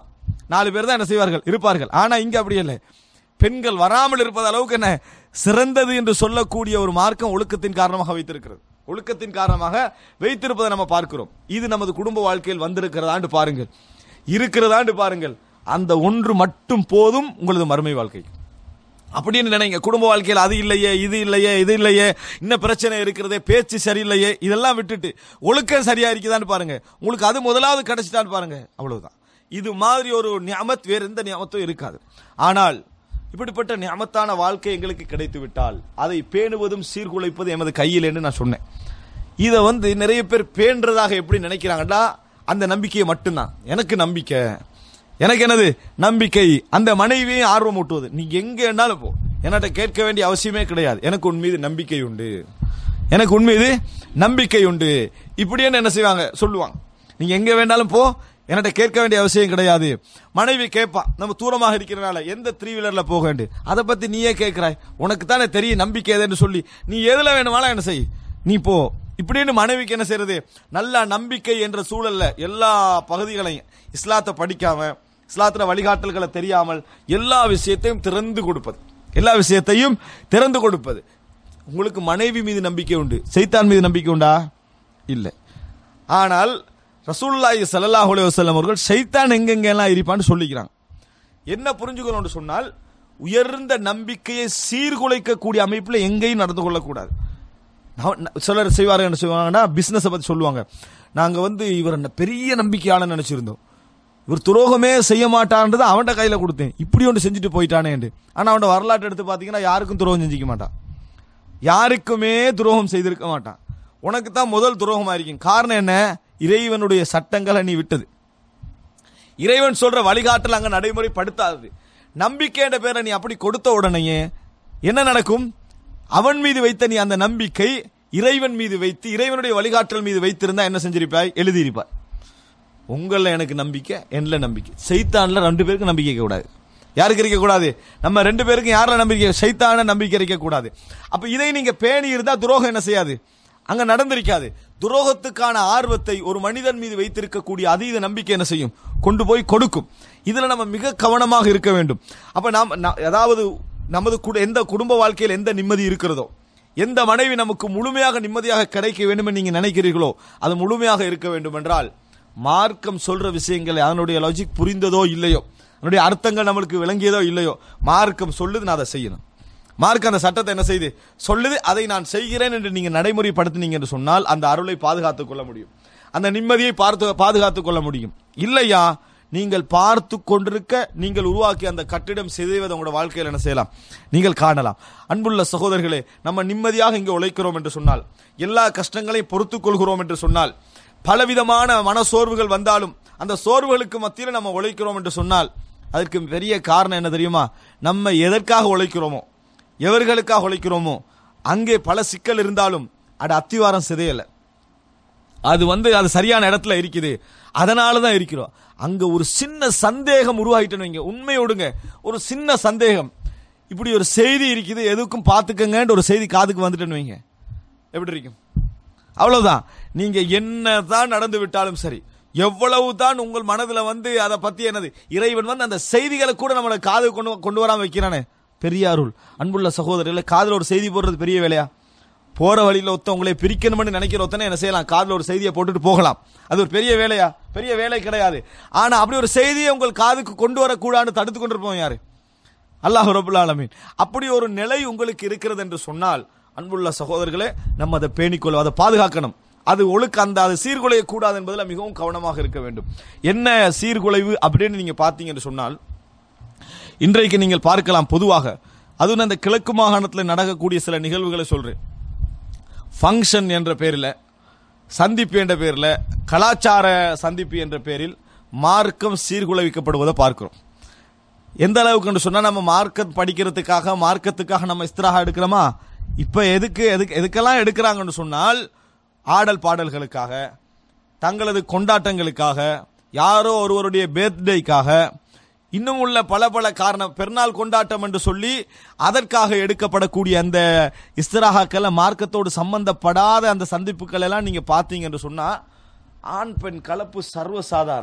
நாலு பேர் தான் என்ன செய்வார்கள் இருப்பார்கள் ஆனா இங்க அப்படி இல்லை பெண்கள் வராமல் இருப்பது அளவுக்கு என்ன சிறந்தது என்று சொல்லக்கூடிய ஒரு மார்க்கம் ஒழுக்கத்தின் காரணமாக வைத்திருக்கிறது ஒழுக்கத்தின் காரணமாக வைத்திருப்பதை நம்ம பார்க்கிறோம் இது நமது குடும்ப வாழ்க்கையில் வந்திருக்கிறதாண்டு பாருங்கள் இருக்கிறதாண்டு பாருங்கள் அந்த ஒன்று மட்டும் போதும் உங்களது மறுமை வாழ்க்கை அப்படின்னு நினைங்க குடும்ப வாழ்க்கையில் அது இல்லையே இது இல்லையே இது இல்லையே இன்னும் பிரச்சனை இருக்கிறதே பேச்சு சரியில்லையே இதெல்லாம் விட்டுட்டு ஒழுக்கம் சரியா இருக்குதான்னு பாருங்க உங்களுக்கு அது முதலாவது கிடைச்சிட்டான்னு பாருங்க அவ்வளவுதான் இது மாதிரி ஒரு நியமத் வேற எந்த நியமத்தும் இருக்காது ஆனால் இப்படிப்பட்ட நியமத்தான வாழ்க்கை எங்களுக்கு கிடைத்து விட்டால் அதை பேணுவதும் சீர்குலைப்பது எமது கையில் என்று நான் சொன்னேன் இதை வந்து நிறைய பேர் பேணுறதாக எப்படி நினைக்கிறாங்கடா அந்த நம்பிக்கையை மட்டும்தான் எனக்கு நம்பிக்கை எனக்கு என்னது நம்பிக்கை அந்த மனைவியை ஆர்வம் ஊட்டுவது நீ எங்க வேணாலும் போ என்கிட்ட கேட்க வேண்டிய அவசியமே கிடையாது எனக்கு உன் மீது நம்பிக்கை உண்டு எனக்கு உன் மீது நம்பிக்கை உண்டு இப்படியே என்ன செய்வாங்க சொல்லுவாங்க நீங்க எங்க வேணாலும் போ என்கிட்ட கேட்க வேண்டிய அவசியம் கிடையாது மனைவி கேட்பா நம்ம தூரமாக இருக்கிறனால எந்த த்ரீ வீலர்ல போக வேண்டும் அதை பத்தி நீயே கேட்கிறாய் உனக்கு தானே தெரியும் நம்பிக்கை எதுன்னு சொல்லி நீ எதுல வேணுமாலும் என்ன செய் நீ போ இப்படின்னு மனைவிக்கு என்ன செய்யறது நல்ல நம்பிக்கை என்ற சூழல்ல எல்லா பகுதிகளையும் இஸ்லாத்தை படிக்காம இஸ்லாத்துல வழிகாட்டல்களை தெரியாமல் எல்லா விஷயத்தையும் திறந்து கொடுப்பது எல்லா விஷயத்தையும் திறந்து கொடுப்பது உங்களுக்கு மனைவி மீது நம்பிக்கை உண்டு சைத்தான் மீது நம்பிக்கை உண்டா இல்லை ஆனால் ரசூலுல்லாஹி ஸல்லல்லாஹு அலைஹி வஸல்லம் அவர்கள் சைத்தான் எங்கெங்கெல்லாம் இருப்பான்னு சொல்லிக்கிறாங்க என்ன புரிஞ்சுக்கணும்னு சொன்னால் உயர்ந்த நம்பிக்கையை சீர்குலைக்கக்கூடிய அமைப்புல எங்கேயும் நடந்து கொள்ளக்கூடாது நான் சிலர் செய்வார்கள் என்ன செய்வாங்கன்னா பிசினஸை பத்தி சொல்லுவாங்க நாங்க வந்து இவர் என்ன பெரிய நம்பிக்கையாளர் நினைச்சிருந்தோம் இவர் துரோகமே செய்ய மாட்டான்றதை அவன்கிட்ட கையில கொடுத்தேன் இப்படி ஒன்று செஞ்சுட்டு போயிட்டானே ஆனா அவன் வரலாற்று எடுத்து பாத்தீங்கன்னா யாருக்கும் துரோகம் செஞ்சுக்க மாட்டான் யாருக்குமே துரோகம் செய்திருக்க மாட்டான் உனக்கு தான் முதல் துரோகமா இருக்கும் காரணம் என்ன இறைவனுடைய சட்டங்களை நீ விட்டது இறைவன் சொல்ற வழிகாட்டல் அங்க நடைமுறைப்படுத்தாதது நம்பிக்கைன்ற பேரை நீ அப்படி கொடுத்த உடனேயே என்ன நடக்கும் அவன் மீது வைத்த நீ அந்த நம்பிக்கை இறைவன் மீது வைத்து இறைவனுடைய வழிகாட்டல் மீது வைத்திருந்தா என்ன செஞ்சிருப்பாய் எழுதியிருப்பாய் உங்கள எனக்கு நம்பிக்கை என்னல நம்பிக்கை சைத்தான்ல ரெண்டு பேருக்கு நம்பிக்கை இருக்க கூடாது யாருக்கு இருக்க கூடாது நம்ம ரெண்டு பேருக்கும் யார நம்பிக்கை சைத்தான நம்பிக்கை இருக்க கூடாது அப்ப இதை நீங்க பேணி இருந்தா துரோகம் என்ன செய்யாது அங்க நடந்திருக்காது துரோகத்துக்கான ஆர்வத்தை ஒரு மனிதன் மீது வைத்திருக்கக்கூடிய அதீத நம்பிக்கை என்ன செய்யும் கொண்டு போய் கொடுக்கும் இதுல நம்ம மிக கவனமாக இருக்க வேண்டும் அப்ப நாம் நா- அதாவது நமது குட- எந்த குடும்ப வாழ்க்கையில் எந்த நிம்மதி இருக்கிறதோ எந்த மனைவி நமக்கு முழுமையாக நிம்மதியாக கிடைக்க வேண்டும் என்று நீங்க நினைக்கிறீர்களோ அது முழுமையாக இருக்க வேண்டும் என்றால் மார்க்கம் சொல்ற விஷயங்களை அதனுடைய லாஜிக் புரிந்ததோ இல்லையோ அதனுடைய அர்த்தங்கள் நம்மளுக்கு விளங்கியதோ இல்லையோ மார்க்கம் சொல்லுது நான் அதை செய்யணும் மார்க் அந்த சட்டத்தை என்ன செய்து சொல்லுது அதை நான் செய்கிறேன் என்று நீங்க நடைமுறைப்படுத்தினீங்க என்று சொன்னால் அந்த அருளை பாதுகாத்துக் கொள்ள முடியும் அந்த நிம்மதியை பார்த்து பாதுகாத்துக் கொள்ள முடியும் இல்லையா நீங்கள் பார்த்து கொண்டிருக்க நீங்கள் உருவாக்கிய அந்த கட்டிடம் சிதைவதை உங்களோட வாழ்க்கையில் என்ன செய்யலாம் நீங்கள் காணலாம் அன்புள்ள சகோதரர்களே நம்ம நிம்மதியாக இங்கே உழைக்கிறோம் என்று சொன்னால் எல்லா கஷ்டங்களையும் பொறுத்துக் கொள்கிறோம் என்று சொன்னால் பலவிதமான மனசோர்வுகள் வந்தாலும் அந்த சோர்வுகளுக்கு மத்தியில் நம்ம உழைக்கிறோம் என்று சொன்னால் அதற்கு பெரிய காரணம் என்ன தெரியுமா நம்ம எதற்காக உழைக்கிறோமோ எவர்களுக்காக உழைக்கிறோமோ அங்கே பல சிக்கல் இருந்தாலும் அட அத்திவாரம் சிதையலை அது வந்து அது சரியான இடத்துல இருக்குது அதனால தான் இருக்கிறோம் அங்க ஒரு சின்ன சந்தேகம் உருவாகிட்டேன்னு வைங்க உண்மை விடுங்க ஒரு சின்ன சந்தேகம் இப்படி ஒரு செய்தி இருக்குது எதுக்கும் பார்த்துக்கங்கன்ற ஒரு செய்தி காதுக்கு வந்துட்டேன்னு வைங்க எப்படி இருக்கும் அவ்வளவுதான் நீங்க என்னதான் நடந்து விட்டாலும் சரி எவ்வளவு தான் உங்கள் மனதுல வந்து அதை பத்தி என்னது இறைவன் வந்து அந்த செய்திகளை கூட நம்மளை காது கொண்டு கொண்டு வராம வைக்கிறானே பெரிய அருள் அன்புள்ள சகோதரர்களே காதுல ஒரு செய்தி போடுறது பெரிய வேலையா போற வழியில ஒருத்த உங்களை பிரிக்கணும்னு நினைக்கிற ஒருத்தனை என்ன செய்யலாம் காதுல ஒரு செய்தியை போட்டுட்டு போகலாம் அது ஒரு பெரிய வேலையா பெரிய வேலை கிடையாது ஆனா அப்படி ஒரு செய்தியை உங்கள் காதுக்கு கொண்டு வரக்கூடாதுன்னு தடுத்து கொண்டிருப்போம் யாரு அல்லாஹ் ரபுல் ஆலமீன் அப்படி ஒரு நிலை உங்களுக்கு இருக்கிறது என்று சொன்னால் அன்புள்ள சகோதரர்களே நம்ம அதை பேணிக்கொள்ளும் அதை பாதுகாக்கணும் அது ஒழுக்க அந்த அது சீர்குலைய கூடாது என்பதில் மிகவும் கவனமாக இருக்க வேண்டும் என்ன சீர்குலைவு அப்படின்னு நீங்க பார்த்தீங்க என்று சொன்னால் இன்றைக்கு நீங்கள் பார்க்கலாம் பொதுவாக அதுவும் அந்த கிழக்கு மாகாணத்தில் நடக்கக்கூடிய சில நிகழ்வுகளை சொல்றேன் ஃபங்க்ஷன் என்ற பேரில் சந்திப்பு என்ற பேரில் கலாச்சார சந்திப்பு என்ற பேரில் மார்க்கம் சீர்குலைவிக்கப்படுவதை பார்க்கிறோம் எந்த அளவுக்கு சொன்னா நம்ம மார்க்கத் படிக்கிறதுக்காக மார்க்கத்துக்காக நம்ம இஸ்திராக எடுக்கிறோமா இப்ப எதுக்கு எதுக்கு எதுக்கெல்லாம் எடுக்கிறாங்கன்னு சொன்னால் ஆடல் பாடல்களுக்காக தங்களது கொண்டாட்டங்களுக்காக யாரோ ஒருவருடைய பேர்த்டேக்காக இன்னும் உள்ள பல பல காரணம் பெருநாள் கொண்டாட்டம் என்று சொல்லி அதற்காக எடுக்கப்படக்கூடிய அந்த இஸ்திராகாக்கள் மார்க்கத்தோடு சம்பந்தப்படாத அந்த சந்திப்புகள் எல்லாம் நீங்க பார்த்தீங்க என்று சொன்னா ஆண் பெண் கலப்பு சர்வ சாதாரணம்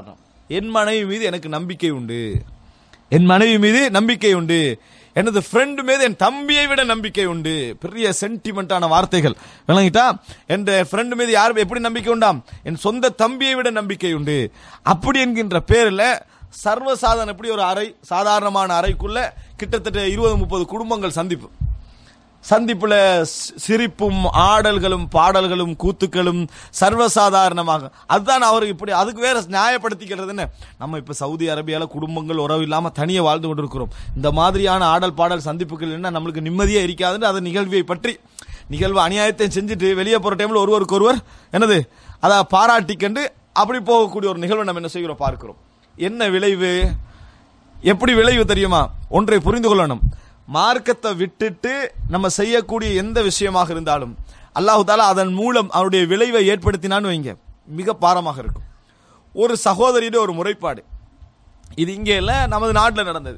என் மனைவி மீது எனக்கு நம்பிக்கை உண்டு என் மனைவி மீது நம்பிக்கை உண்டு எனது ஃப்ரெண்ட் மீது என் தம்பியை விட நம்பிக்கை உண்டு பெரிய சென்டிமெண்டான வார்த்தைகள் விளங்கிட்டா என் ஃப்ரெண்ட் மீது யார் எப்படி நம்பிக்கை உண்டாம் என் சொந்த தம்பியை விட நம்பிக்கை உண்டு அப்படி என்கின்ற பேரில் சர்வசாதாரண எப்படி ஒரு அறை சாதாரணமான அறைக்குள்ள கிட்டத்தட்ட இருபது முப்பது குடும்பங்கள் சந்திப்பு சந்திப்புல சி- சிரிப்பும் ஆடல்களும் பாடல்களும் கூத்துக்களும் சர்வசாதாரணமாக அதுதான் அவர் இப்படி அதுக்கு வேற நியாயப்படுத்திக்கிறது என்ன நம்ம இப்ப சவுதி அரேபியால குடும்பங்கள் உறவு இல்லாம தனியே வாழ்ந்து கொண்டிருக்கிறோம் இந்த மாதிரியான ஆடல் பாடல் சந்திப்புகள் என்ன நம்மளுக்கு நிம்மதியே இருக்காதுன்னு அந்த நிகழ்வை பற்றி நிகழ்வு அநியாயத்தை செஞ்சுட்டு வெளியே போற டைம்ல ஒருவருக்கு ஒருவர் என்னது அதை பாராட்டிக்கண்டு அப்படி போகக்கூடிய ஒரு நிகழ்வை நம்ம என்ன செய்கிறோம் பார்க்கிறோம் என்ன விளைவு எப்படி விளைவு தெரியுமா ஒன்றை புரிந்து கொள்ளணும் மார்க்கத்தை விட்டுட்டு நம்ம செய்யக்கூடிய எந்த விஷயமாக இருந்தாலும் அல்லாஹு தாலா அதன் மூலம் அவருடைய விளைவை ஏற்படுத்தினான்னு வைங்க மிக பாரமாக இருக்கும் ஒரு சகோதரியிட ஒரு முறைப்பாடு இது இங்கே இல்ல நமது நாட்டில் நடந்தது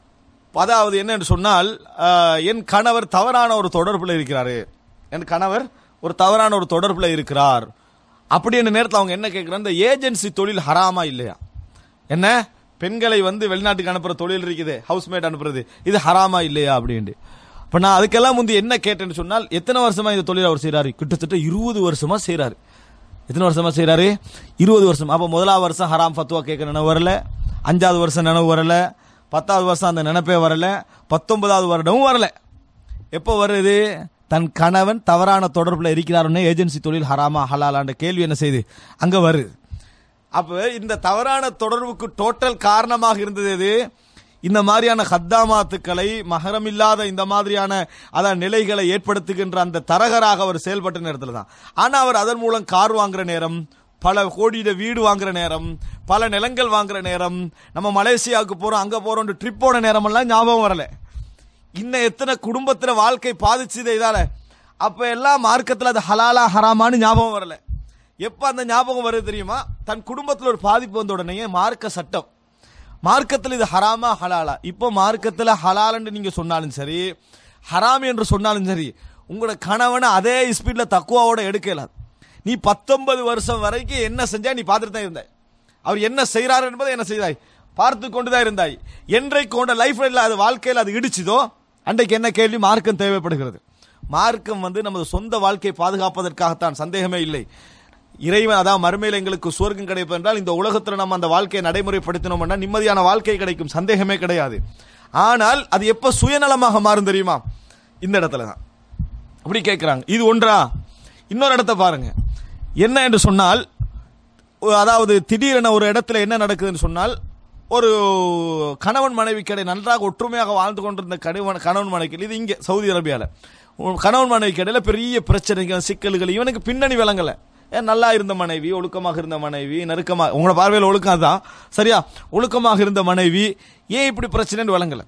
அதாவது என்னன்னு சொன்னால் ஆஹ், என் கணவர் தவறான ஒரு தொடர்புல இருக்கிறாரு என் கணவர் ஒரு தவறான ஒரு தொடர்புல இருக்கிறார் அப்படின்ற நேரத்தில் அவங்க என்ன கேட்கிறாங்க இந்த ஏஜென்சி தொழில் ஹராமா இல்லையா என்ன பெண்களை வந்து வெளிநாட்டுக்கு அனுப்புற தொழில் இருக்குது ஹவுஸ்மேட் அனுப்புறது இது ஹராமா இல்லையா அப்படின்ட்டு இப்ப நான் அதுக்கெல்லாம் முந்தி என்ன கேட்டேன்னு சொன்னால் எத்தனை வருஷமா இந்த தொழில் அவர் செய்றாரு கிட்டத்தட்ட இருபது வருஷமா செய்றாரு எத்தனை வருஷமா செய்றாரு இருபது வருஷம் அப்ப முதலாவது வருஷம் ஹராம் ஃபத்துவா கேட்க நினைவு வரல அஞ்சாவது வருஷம் நினைவு வரல பத்தாவது வருஷம் அந்த நினைப்பே வரல பத்தொன்பதாவது வருடமும் வரல எப்போ வருது தன் கணவன் தவறான தொடர்புல இருக்கிறாருன்னு ஏஜென்சி தொழில் ஹராமா ஹலாலான்ற கேள்வி என்ன செய்யுது அங்க வருது அப்ப இந்த தவறான தொடர்புக்கு டோட்டல் காரணமாக இருந்தது எது இந்த மாதிரியான ஹத்தாமாத்துக்களை மகரம் இல்லாத இந்த மாதிரியான அதான் நிலைகளை ஏற்படுத்துகின்ற அந்த தரகராக அவர் செயல்பட்ட நேரத்தில் தான் ஆனா அவர் அதன் மூலம் கார் வாங்குற நேரம் பல கோடியில வீடு வாங்குற நேரம் பல நிலங்கள் வாங்குற நேரம் நம்ம மலேசியாவுக்கு போறோம் அங்க போறோம் ட்ரிப் போன நேரம் எல்லாம் ஞாபகம் வரல இன்னும் எத்தனை குடும்பத்துல வாழ்க்கை பாதிச்சுது இதால அப்ப எல்லாம் மார்க்கத்துல அது ஹலாலா ஹராமான்னு ஞாபகம் வரல எப்ப அந்த ஞாபகம் வருது தெரியுமா தன் குடும்பத்துல ஒரு பாதிப்பு வந்த உடனே மார்க்க சட்டம் மார்க்கத்தில் இது ஹராமா ஹலாலா இப்போ மார்க்கத்தில் ஹலால்னு நீங்க சொன்னாலும் சரி ஹராம் என்று சொன்னாலும் சரி உங்களோட கணவனை அதே ஸ்பீட்ல தக்குவாவோட எடுக்கலாது நீ பத்தொன்பது வருஷம் வரைக்கும் என்ன செஞ்சா நீ பார்த்துட்டு தான் இருந்தாய் அவர் என்ன செய்றார் என்பதை என்ன செய்தாய் பார்த்து கொண்டுதான் இருந்தாய் என்றைக்கு கொண்ட லைஃப்ல அது வாழ்க்கையில் அது இடிச்சுதோ அன்றைக்கு என்ன கேள்வி மார்க்கம் தேவைப்படுகிறது மார்க்கம் வந்து நமது சொந்த வாழ்க்கையை பாதுகாப்பதற்காகத்தான் சந்தேகமே இல்லை இறைவன் அதான் மறுமையில் எங்களுக்கு சுவர்க்கம் கிடைக்கும் என்றால் இந்த உலகத்தில் நம்ம அந்த வாழ்க்கையை நடைமுறைப்படுத்தினோம்னா நிம்மதியான வாழ்க்கை கிடைக்கும் சந்தேகமே கிடையாது ஆனால் அது எப்ப சுயநலமாக மாறும் தெரியுமா இந்த இடத்துல தான் அப்படி கேட்கிறாங்க இது ஒன்றா இன்னொரு இடத்த பாருங்க என்ன என்று சொன்னால் ஒ- அதாவது திடீரென ஒரு இடத்துல என்ன நடக்குதுன்னு சொன்னால் ஒரு கணவன் மனைவி கடை நன்றாக ஒற்றுமையாக வாழ்ந்து கொண்டிருந்த கணவன் கணவன் மனைவி இது இங்கே சவுதி அரேபியால உம் கணவன் மனைவி கடையில் பெரிய பிரச்சனைகள் சிக்கல்கள் இவனுக்கு பின்னணி விளங்கல ஏன் நல்லா இருந்த மனைவி ஒழுக்கமாக இருந்த மனைவி நெருக்கமாக உங்களோட பார்வையில் ஒழுக்கம் அதான் சரியா ஒழுக்கமாக இருந்த மனைவி ஏன் இப்படி பிரச்சனைன்னு விளங்கல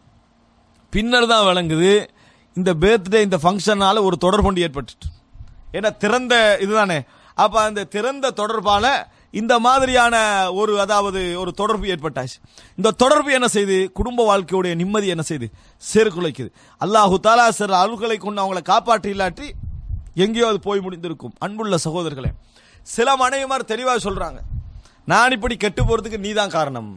பின்னர் தான் விளங்குது இந்த பேர்த்டே இந்த ஃபங்க்ஷனால ஒரு தொடர்பு ஏற்பட்டுட்டு ஏன்னா திறந்த இதுதானே அப்ப அந்த திறந்த தொடர்பால இந்த மாதிரியான ஒரு அதாவது ஒரு தொடர்பு ஏற்பட்டாச்சு இந்த தொடர்பு என்ன செய்து குடும்ப வாழ்க்கையுடைய நிம்மதி என்ன செய்து சீர்குலைக்குது அல்லாஹு தாலா சில அருள்களை கொண்டு அவங்களை காப்பாற்றி இல்லாட்டி எங்கேயோ அது போய் முடிந்திருக்கும் அன்புள்ள சகோதரர்களே சில மனைவிமார் தெளிவாக சொல்றாங்க நான் இப்படி கெட்டு போறதுக்கு நீதான் காரணம்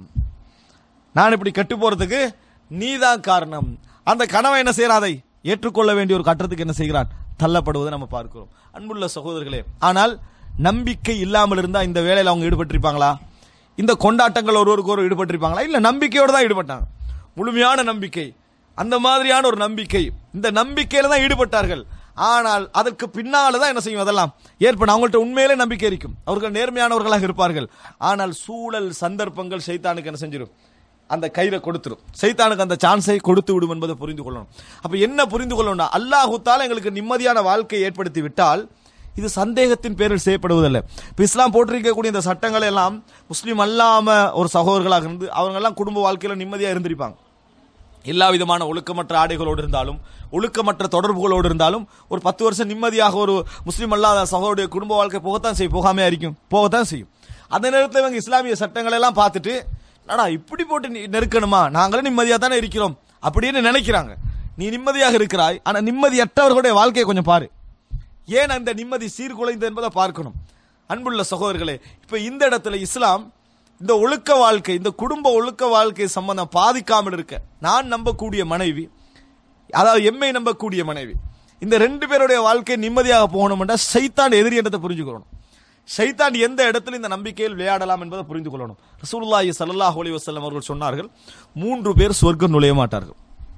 நான் இப்படி கெட்டு போறதுக்கு நீதான் காரணம் அந்த கனவை என்ன செய்யறான் அதை ஏற்றுக்கொள்ள வேண்டிய ஒரு கட்டத்துக்கு என்ன செய்கிறான் தள்ளப்படுவதை நம்ம பார்க்கிறோம் அன்புள்ள சகோதரர்களே ஆனால் நம்பிக்கை இல்லாமல் இருந்தா இந்த வேலையில அவங்க ஈடுபட்டிருப்பாங்களா இந்த கொண்டாட்டங்கள் ஒருவருக்கு ஒரு ஈடுபட்டிருப்பாங்களா இல்ல நம்பிக்கையோடு தான் ஈடுபட்டாங்க முழுமையான நம்பிக்கை அந்த மாதிரியான ஒரு நம்பிக்கை இந்த நம்பிக்கையில தான் ஈடுபட்டார்கள் ஆனால் அதற்கு பின்னால தான் என்ன செய்யும் அதெல்லாம் ஏற்படும் அவங்கள்ட்ட உண்மையிலே நம்பிக்கை இருக்கும் அவர்கள் நேர்மையானவர்களாக இருப்பார்கள் ஆனால் சூழல் சந்தர்ப்பங்கள் சைத்தானுக்கு என்ன செஞ்சிடும் அந்த கையில கொடுத்துரும் சைத்தானுக்கு அந்த சான்ஸை கொடுத்து விடும் என்பதை புரிந்து கொள்ளணும் அப்ப என்ன புரிந்து கொள்ளணும் அல்லாஹு தாலா எங்களுக்கு நிம்மதியான வாழ்க்கையை ஏற்படுத்தி விட்டால் இது சந்தேகத்தின் பேரில் செய்யப்படுவதில்லை இப்ப இஸ்லாம் போட்டிருக்கக்கூடிய இந்த சட்டங்கள் எல்லாம் முஸ்லீம் அல்லாம ஒரு சகோதரர்களாக இருந்து அவங்க எல்லாம் குடும்ப வாழ்க்கையில நிம்மதியா இருந்திருப்பாங்க எல்லா விதமான ஒழுக்கமற்ற ஆடைகளோடு இருந்தாலும் ஒழுக்கமற்ற தொடர்புகளோடு இருந்தாலும் ஒரு பத்து வருஷம் நிம்மதியாக ஒரு முஸ்லீம் அல்லாத சகோதரிய குடும்ப வாழ்க்கை போகத்தான் செய்யும் போகாமையா இருக்கும் போகத்தான் செய்யும் அந்த நேரத்தில் இவங்க இஸ்லாமிய சட்டங்களை எல்லாம் பார்த்துட்டு நடா இப்படி போட்டு நீ நெருக்கணுமா நாங்களும் நிம்மதியா தானே இருக்கிறோம் அப்படின்னு நினைக்கிறாங்க நீ நிம்மதியாக இருக்கிறாய் ஆனா நிம்மதியற்றவர்களுடைய வாழ்க்கையை கொஞ்சம் பாரு ஏன் அந்த நிம்மதி சீர்குலைந்து என்பதை பார்க்கணும் அன்புள்ள சகோதரர்களே இப்ப இந்த இடத்துல இஸ்லாம் இந்த ஒழுக்க வாழ்க்கை இந்த குடும்ப ஒழுக்க வாழ்க்கை சம்பந்தம் பாதிக்காமல் இருக்க நான் நம்பக்கூடிய மனைவி அதாவது எம்மை நம்பக்கூடிய மனைவி இந்த ரெண்டு பேருடைய வாழ்க்கை நிம்மதியாக போகணும்னா சைத்தான் எதிரி என்றதை புரிஞ்சுக்கணும் சைத்தான் எந்த இடத்துல இந்த நம்பிக்கையில் விளையாடலாம் என்பதை புரிந்து கொள்ளணும் ரசூலுல்லாஹி ஸல்லல்லாஹு அலைஹி வஸல்லம் அவர்கள் சொன்னார்கள் மூன்று பேர் சொர்க்கம் நுழைய மாட்டார்கள்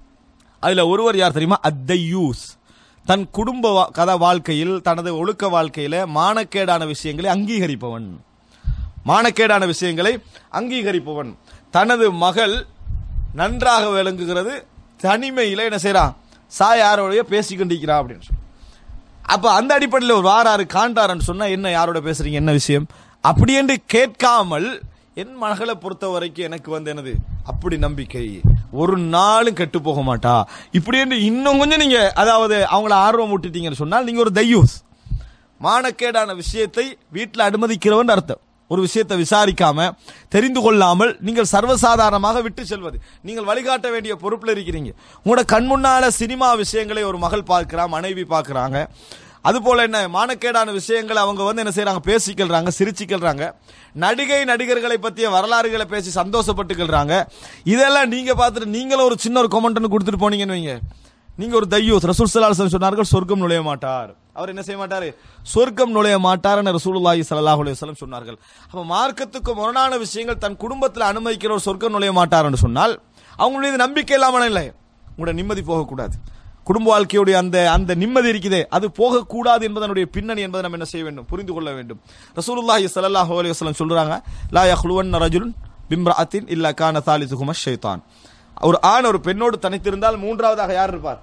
அதுல ஒருவர் யார் தெரியுமா அத்தையூஸ் தன் குடும்ப வா- கத வாழ்க்கையில் தனது ஒழுக்க வாழ்க்கையில மானக்கேடான விஷயங்களை அங்கீகரிப்பவன் மானக்கேடான விஷயங்களை அங்கீகரிப்பவன் தனது மகள் நன்றாக விளங்குகிறது தனிமையில என்ன செய்றான் சாய் யாரோடய பேசிக்கொண்டிருக்கிறா அப்படின்னு சொல்லி அப்ப அந்த அடிப்படையில் ஒரு வாராரு காண்டாரன்னு சொன்னா என்ன யாரோட பேசுறீங்க என்ன விஷயம் அப்படி என்று கேட்காமல் என் மகளை பொறுத்த வரைக்கும் எனக்கு வந்து என்னது அப்படி நம்பிக்கை ஒரு நாளும் கெட்டு போக மாட்டா இப்படி என்று இன்னும் கொஞ்சம் நீங்க அதாவது அவங்கள ஆர்வம் விட்டுட்டீங்கன்னு சொன்னால் நீங்க ஒரு தையூஸ் மானக்கேடான விஷயத்தை வீட்டில் அனுமதிக்கிறவன் அர்த்தம் ஒரு விஷயத்தை விசாரிக்காம தெரிந்து கொள்ளாமல் நீங்கள் சர்வசாதாரணமாக விட்டு செல்வது நீங்கள் வழிகாட்ட வேண்டிய பொறுப்பில் இருக்கிறீங்க உங்களோட கண் முன்னால சினிமா விஷயங்களை ஒரு மகள் பார்க்கிறா மனைவி பார்க்கறாங்க அது போல என்ன மானக்கேடான விஷயங்களை அவங்க வந்து என்ன செய்றாங்க பேசிக்கல்றாங்க சிரிச்சுக்கல்றாங்க நடிகை நடிகர்களை பற்றிய வரலாறுகளை பேசி சந்தோஷப்பட்டுக்கல்றாங்க இதெல்லாம் நீங்க பார்த்துட்டு நீங்களும் ஒரு சின்ன ஒரு கொமெண்ட் கொடுத்துட்டு போனீங்கன்னு வைங்க நீங்க ஒரு தையூஸ் ரசூல் ஸல்லல்லாஹு அலைஹி வஸல்லம் சொன்னார்கள் சொர்க்கம் நுழைய மாட்டார் அவர் என்ன செய்ய மாட்டாரு சொர்க்கம் நுழைய மாட்டார்னு ரசூலுல்லாஹி ஸல்லல்லாஹு அலைஹி வஸல்லம் சொன்னார்கள் அப்ப மார்க்கத்துக்கு முரணான விஷயங்கள் தன் குடும்பத்தில் அனுமதிக்கிற ஒரு சொர்க்கம் நுழைய மாட்டார்னு சொன்னால் அவங்க மீது நம்பிக்கை இல்லாமல் இல்லை உங்களோட நிம்மதி போகக்கூடாது குடும்ப வாழ்க்கையுடைய அந்த அந்த நிம்மதி இருக்குதே அது போகக்கூடாது என்பதனுடைய பின்னணி என்பதை நம்ம என்ன செய்ய வேண்டும் புரிந்து கொள்ள வேண்டும் ரசூலுல்லாஹி ஸல்லல்லாஹு அலைஹி வஸல்லம் சொல்றாங்க லா யஹ்லுவன் ரஜுலுன் பிம்ரஅத்தின் இல்லா கான தாலிசுகும ஷைத்தான் ஒரு ஆண் ஒரு பெண்ணோடு தனித்திருந்தால் மூன்றாவதாக யார் இருப்பார்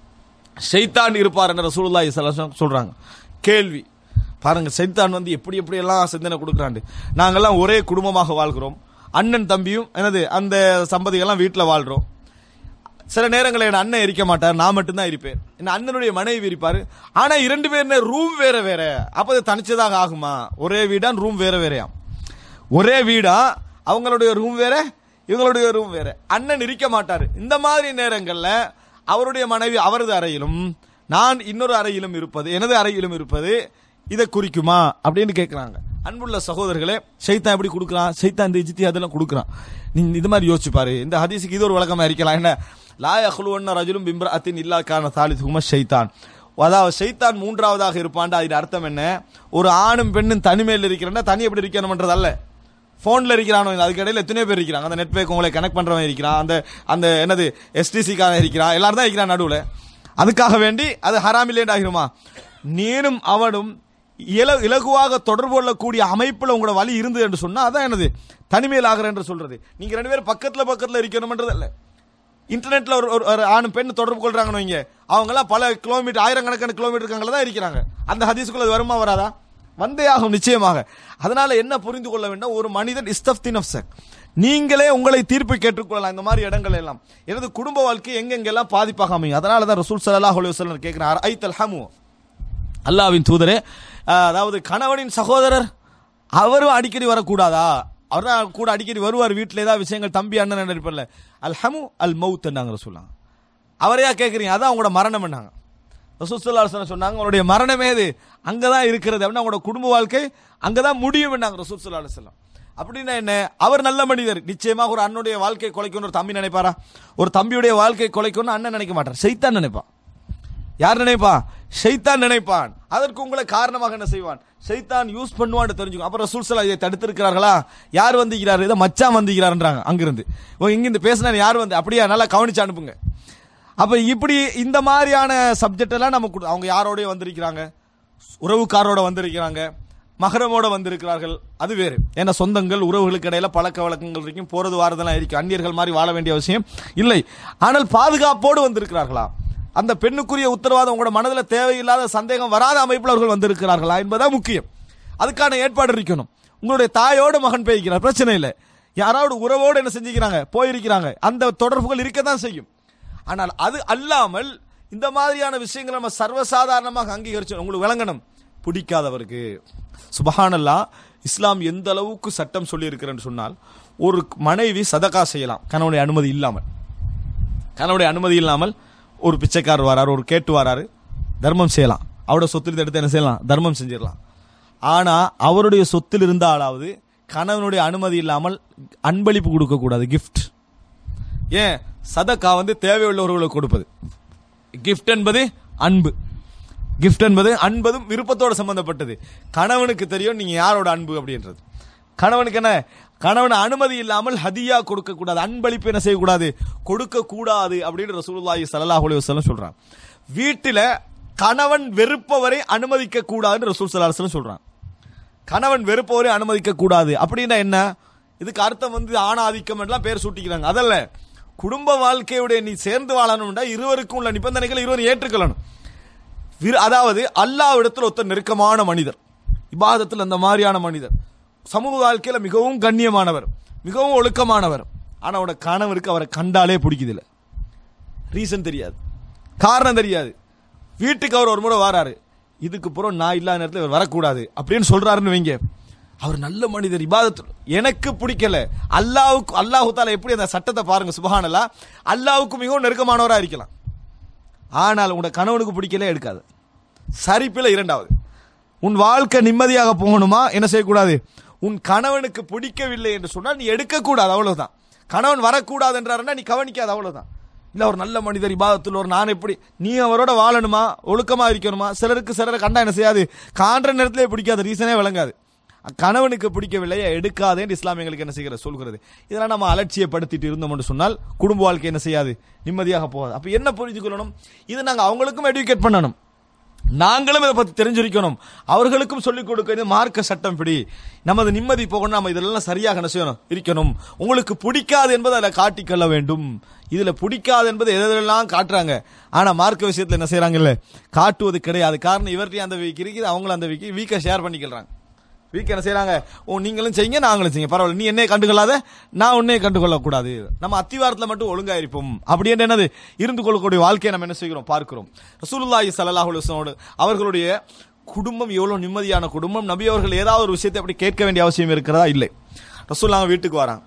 ஷைத்தான் இருப்பார் என்ற ரசூலுல்லாஹி ஸல்லல்லாஹு அலைஹி வஸல்லம் சொல்றாங்க கேள்வி பாருங்க சைத்தான் வந்து எப்படி எப்படி எல்லாம் சிந்தனை கொடுக்குறாண்டு நாங்கெல்லாம் ஒரே குடும்பமாக வாழ்கிறோம் அண்ணன் தம்பியும் எனது அந்த சம்பதிகள்லாம் வீட்டில் வாழ்றோம் சில நேரங்களில் என் அண்ணன் இருக்க மாட்டார் நான் மட்டும்தான் இருப்பேன் என் அண்ணனுடைய மனைவி இருப்பாரு ஆனா இரண்டு பேர் ரூம் வேற வேற அப்ப அது தனிச்சதாக ஆகுமா ஒரே வீடான் ரூம் வேற வேறையாம் ஒரே வீடா அவங்களுடைய ரூம் வேற இவங்களுடைய ரூம் வேற அண்ணன் இருக்க மாட்டாரு இந்த மாதிரி நேரங்கள்ல அவருடைய மனைவி அவரது அறையிலும் நான் இன்னொரு அறையிலும் இருப்பது எனது அறையிலும் இருப்பது இதை குறிக்குமா அப்படின்னு கேட்கிறாங்க அன்புள்ள சகோதரர்களே சைத்தான் எப்படி கொடுக்குறான் சைத்தான் இந்த இஜித்தி அதெல்லாம் கொடுக்குறான் நீங்க இது மாதிரி யோசிச்சு பாரு இந்த ஹதீஸுக்கு இது ஒரு விளக்கமா இருக்கலாம் என்ன லா யஹ்லுவன்ன ரஜுலும் பிம்ரஅத்தின் இல்லா கான தாலிதுஹும ஷைத்தான் அதாவது ஷைத்தான் மூன்றாவதாக இருப்பான்டா இது அர்த்தம் என்ன ஒரு ஆணும் பெண்ணும் தனிமையில் இருக்கிறேன்னா தனி எப்படி இருக்கணும்ன்றது அல்ல போன்ல இருக்கிறானோ அதுக்கு இடையில எத்தனையோ பேர் இருக்கிறாங்க அந்த நெட்வொர்க் உங்களை கனெக்ட் பண்றவன் இருக்கிறான் அந்த அந்த என்னது எஸ்டிசிக்காக இருக்கிறான் எல்லாரும் தான் இருக்கிறான் நடுவுல அதுக்காக வேண்டி அது ஹராமில்லேண்ட் ஆகிருமா நீனும் அவனும் இல இலகுவாக தொடர்பு கொள்ளக்கூடிய அமைப்புல உங்களோட வழி இருந்தது என்று சொன்னா அதான் என்னது தனிமையில் ஆகிற என்று சொல்றது நீங்க ரெண்டு பேரும் பக்கத்துல பக்கத்துல இருக்கணும்ன்றது அல்ல இன்டர்நெட்ல ஒரு ஒரு- ஒரு ஆணும் பெண் தொடர்பு கொள்றாங்கன்னு வைங்க அவங்க எல்லாம் பல கிலோமீட்டர் ஆயிரக்கணக்கான கிலோமீட்டர் தான் இருக்கிறாங்க அந்த ஹதீஸ்குள்ள அது வருமா வராதா வந்தே ஆகும் நிச்சயமாக அதனால என்ன புரிந்து கொள்ள வேண்டும் ஒரு மனிதன் இஸ்தப்தி நஃப்சக் நீங்களே உங்களை தீர்ப்பு கேட்டுக்கொள்ளலாம் இந்த மாதிரி இடங்கள் எல்லாம் எனது குடும்ப வாழ்க்கை எங்கெங்கெல்லாம் பாதிப்பாக அமையும் அதனால தான் ரசூல் ஸல்லல்லாஹு அலைஹி வஸல்லம் கேட்கிறார் ஐத்தல் ஹமு அல்லாவின் தூதரே அஹ், அதாவது கணவனின் சகோதரர் அவரும் அடிக்கடி வரக்கூடாதா அவர் தான் கூட அடிக்கடி வருவார் வீட்டில் ஏதாவது விஷயங்கள் தம்பி அண்ணன் இருப்பல அல் ஹமு அல் மவுத் நாங்க சொல்லாங்க அவரையா கேட்குறீங்க அதான் அவங்களோட மரணம் பண்ணாங்க ரசூலுல்லாஹி அலைஹி சொன்னாங்க அவருடைய மரணமே இது அங்கதான் இருக்கிறது அப்படின்னா அவங்களோட குடும்ப வாழ்க்கை அங்கதான் முடியும் நாங்க ரசூலுல்லாஹி அலைஹி வஸல்லம் அப்படின்னா என்ன அவர் நல்ல மனிதர் நிச்சயமாக ஒரு அண்ணனுடைய வாழ்க்கை கொலைக்கணும் ஒரு தம்பி நினைப்பாரா ஒரு தம்பியுடைய வாழ்க்கை கொலைக்கணும் அண்ணன் நினைக்க மாட்டார் சைத்தான் நினைப்பான் யார் நினைப்பான் ஷைத்தான் நினைப்பான் அதற்கு உங்களை காரணமாக என்ன செய்வான் ஷைத்தான் யூஸ் பண்ணுவான்னு தெரிஞ்சுக்கும் அப்புறம் ரசூல் ஸல்லல்லாஹு இதை தடுத்திருக்கிறார்களா யார் வந்திருக்கிறார் இதை மச்சான் வந்திருக்கிறாருன்றாங்க அங்கிருந்து ஓ இங்கிருந்து பேசினா யார் வந்து அப்படியா நல்லா கவனிச்சு அனுப்புங்க அப்ப இப்படி இந்த மாதிரியான சப்ஜெக்ட் எல்லாம் நம்ம கொடு- அவங்க யாரோடய வந்திருக்கிறாங்க உறவுக்காரோட வந்திருக்கிறாங்க மகரமோட வந்திருக்கிறார்கள் அது வேறு ஏன்னா சொந்தங்கள் உறவுகளுக்கு இடையில பழக்க வழக்கங்கள் இருக்கும் போறது வாரதெல்லாம் இருக்கு அந்நியர்கள் மாதிரி வாழ வேண்டிய அவசியம் இல்லை ஆனால் பாதுகாப்போடு வந்திருக்கிறார்களா அந்த பெண்ணுக்குரிய உத்தரவாதம் உங்களோட மனதில் தேவையில்லாத சந்தேகம் வராத அமைப்பில் அவர்கள் வந்திருக்கிறார்களா என்பதுதான் முக்கியம் அதுக்கான ஏற்பாடு இருக்கணும் உங்களுடைய தாயோட மகன் போயிருக்கிறார் பிரச்சனை இல்லை யாராவது உறவோடு என்ன செஞ்சுக்கிறாங்க போயிருக்கிறாங்க அந்த தொடர்புகள் இருக்க தான் செய்யும் ஆனால் அது அல்லாமல் இந்த மாதிரியான விஷயங்களை நம்ம சர்வசாதாரணமாக அங்கீகரிச்சு உங்களுக்கு விளங்கணும் பிடிக்காதவருக்கு சுபஹானல்லா இஸ்லாம் எந்த அளவுக்கு சட்டம் சொல்லி இருக்கிறேன்னு சொன்னால் ஒரு மனைவி சதகா செய்யலாம் கணவனுடைய அனுமதி இல்லாமல் கணவனுடைய அனுமதி இல்லாமல் ஒரு பிச்சைக்காரர் வராரு ஒரு கேட்டு வராரு தர்மம் செய்யலாம் அவரோட சொத்தில் எடுத்து என்ன செய்யலாம் தர்மம் செஞ்சிடலாம் ஆனா அவருடைய சொத்தில் இருந்தாலாவது கணவனுடைய அனுமதி இல்லாமல் அன்பளிப்பு கொடுக்க கூடாது gift ஏன் சதக்கா வந்து தேவையுள்ளவர்களுக்கு கொடுப்பது gift என்பது அன்பு கிஃப்ட் என்பது அன்பதும் விருப்பத்தோடு சம்பந்தப்பட்டது கணவனுக்கு தெரியும் நீங்க யாரோட அன்பு அப்படின்றது கணவனுக்கு என்ன கணவன் அனுமதி இல்லாமல் ஹதியா கொடுக்க கூடாது அன்பளிப்பு என்ன செய்யக்கூடாது கொடுக்க கூடாது அப்படின்னு ரசூலுல்லாஹி ஸல்லல்லாஹு அலைஹி வஸல்லம் சொல்றான் வீட்டில கணவன் வெறுப்பவரை அனுமதிக்க கூடாதுன்னு ரசூல் ஸல்லல்லாஹு அலைஹி வஸல்லம் சொல்றான் கணவன் வெறுப்பவரை அனுமதிக்க கூடாது அப்படின்னா என்ன இதுக்கு அர்த்தம் வந்து ஆணாதிக்கம் எல்லாம் பேர் சூட்டிக்கிறாங்க அதல்ல குடும்ப வாழ்க்கையுடைய நீ சேர்ந்து வாழணும்டா இருவருக்கும் உள்ள நிபந்தனைகளை இருவரும் ஏற்றுக்கொள்ளணும் விரு- அதாவது அல்லாவிடத்தில் ஒருத்தர் நெருக்கமான மனிதர் இபாதத்தில் அந்த மாதிரியான மனிதர் சமூக வாழ்க்கையில மிகவும் கண்ணியமானவர் மிகவும் ஒழுக்கமானவர் ஆனா அவனோட கணவருக்கு அவரை கண்டாலே பிடிக்குதில்ல ரீசன் தெரியாது காரணம் தெரியாது வீட்டுக்கு அவர் ஒரு முறை வராரு இதுக்கு புறம் நான் இல்லாத நேரத்தில் இவர் வரக்கூடாது அப்படின்னு சொல்றாருன்னு வைங்க அவர் நல்ல மனிதர் இபாதத்து எனக்கு பிடிக்கல அல்லாவுக்கு அல்லாஹு தாலா எப்படி அந்த சட்டத்தை பாருங்க சுபஹானல்லா அல்லாவுக்கு மிகவும் நெருக்கமானவரா இருக்கலாம் ஆனால் உன்னோட கணவனுக்கு பிடிக்கல எடுக்காது சரிப்பில இரண்டாவது உன் வாழ்க்கை நிம்மதியாக போகணுமா என்ன செய்யக்கூடாது உன் கணவனுக்கு பிடிக்கவில்லை என்று சொன்னால் நீ எடுக்கக்கூடாது அவ்வளவுதான் கணவன் வரக்கூடாது என்றாருன்னா நீ கவனிக்காது அவ்வளவுதான் இல்ல ஒரு நல்ல மனிதர் இபாதத்தில் ஒரு நான் எப்படி நீ அவரோட வாழணுமா ஒழுக்கமா இருக்கணுமா சிலருக்கு சிலரை கண்டா என்ன செய்யாது காண்ற நேரத்திலே பிடிக்காத ரீசனே விளங்காது கணவனுக்கு பிடிக்கவில்லையே எடுக்காதேன்னு இஸ்லாம் எங்களுக்கு என்ன செய்கிற சொல்கிறது இதெல்லாம் நம்ம அலட்சியப்படுத்திட்டு இருந்தோம் என்று சொன்னால் குடும்ப வாழ்க்கை என்ன செய்யாது நிம்மதியாக போகாது அப்ப என்ன புரிஞ்சு கொள்ளணும் இது நாங்க அவங்களுக்கும் எடுக்கேட் பண்ணணும் நாங்களும் இதை பத்தி தெரிஞ்சிருக்கணும் அவர்களுக்கும் சொல்லிக் கொடுக்க இது மார்க்க சட்டம் பிடி நமது நிம்மதி போகணும் நம்ம இதெல்லாம் சரியாக என்ன செய்யணும் இருக்கணும் உங்களுக்கு பிடிக்காது என்பதை அதில் காட்டிக்கொள்ள வேண்டும் இதுல பிடிக்காது என்பது எதெல்லாம் காட்டுறாங்க ஆனா மார்க்க விஷயத்துல என்ன செய்யறாங்கல்ல காட்டுவது கிடையாது காரணம் இவர்கிட்டயும் அந்த வீக் இருக்குது அவங்களும் அந்த வீக் வீக்கை ஷேர் பண்ணிக்கிறாங்க வீக் என்ன செய்யறாங்க ஓ நீங்களும் செய்யுங்க நாங்களும் செய்யுங்க பரவாயில்ல நீ என்னைய கண்டுகொள்ளாத நான் உன்னைய கண்டுகொள்ள கூடாது நம்ம அத்திவாரத்துல மட்டும் ஒழுங்கா இருப்போம் அப்படி என்று என்னது இருந்து கொள்ளக்கூடிய வாழ்க்கையை நம்ம என்ன செய்கிறோம் பார்க்கிறோம் ரசூலுல்லாஹி ஸல்லல்லாஹு அலைஹி வஸல்லம் அவர்களுடைய குடும்பம் எவ்வளவு நிம்மதியான குடும்பம் நபி அவர்கள் ஏதாவது ஒரு விஷயத்தை அப்படி கேட்க வேண்டிய அவசியம் இருக்கிறதா இல்லை ரசூலுல்லாஹ் வீட்டுக்கு வராங்க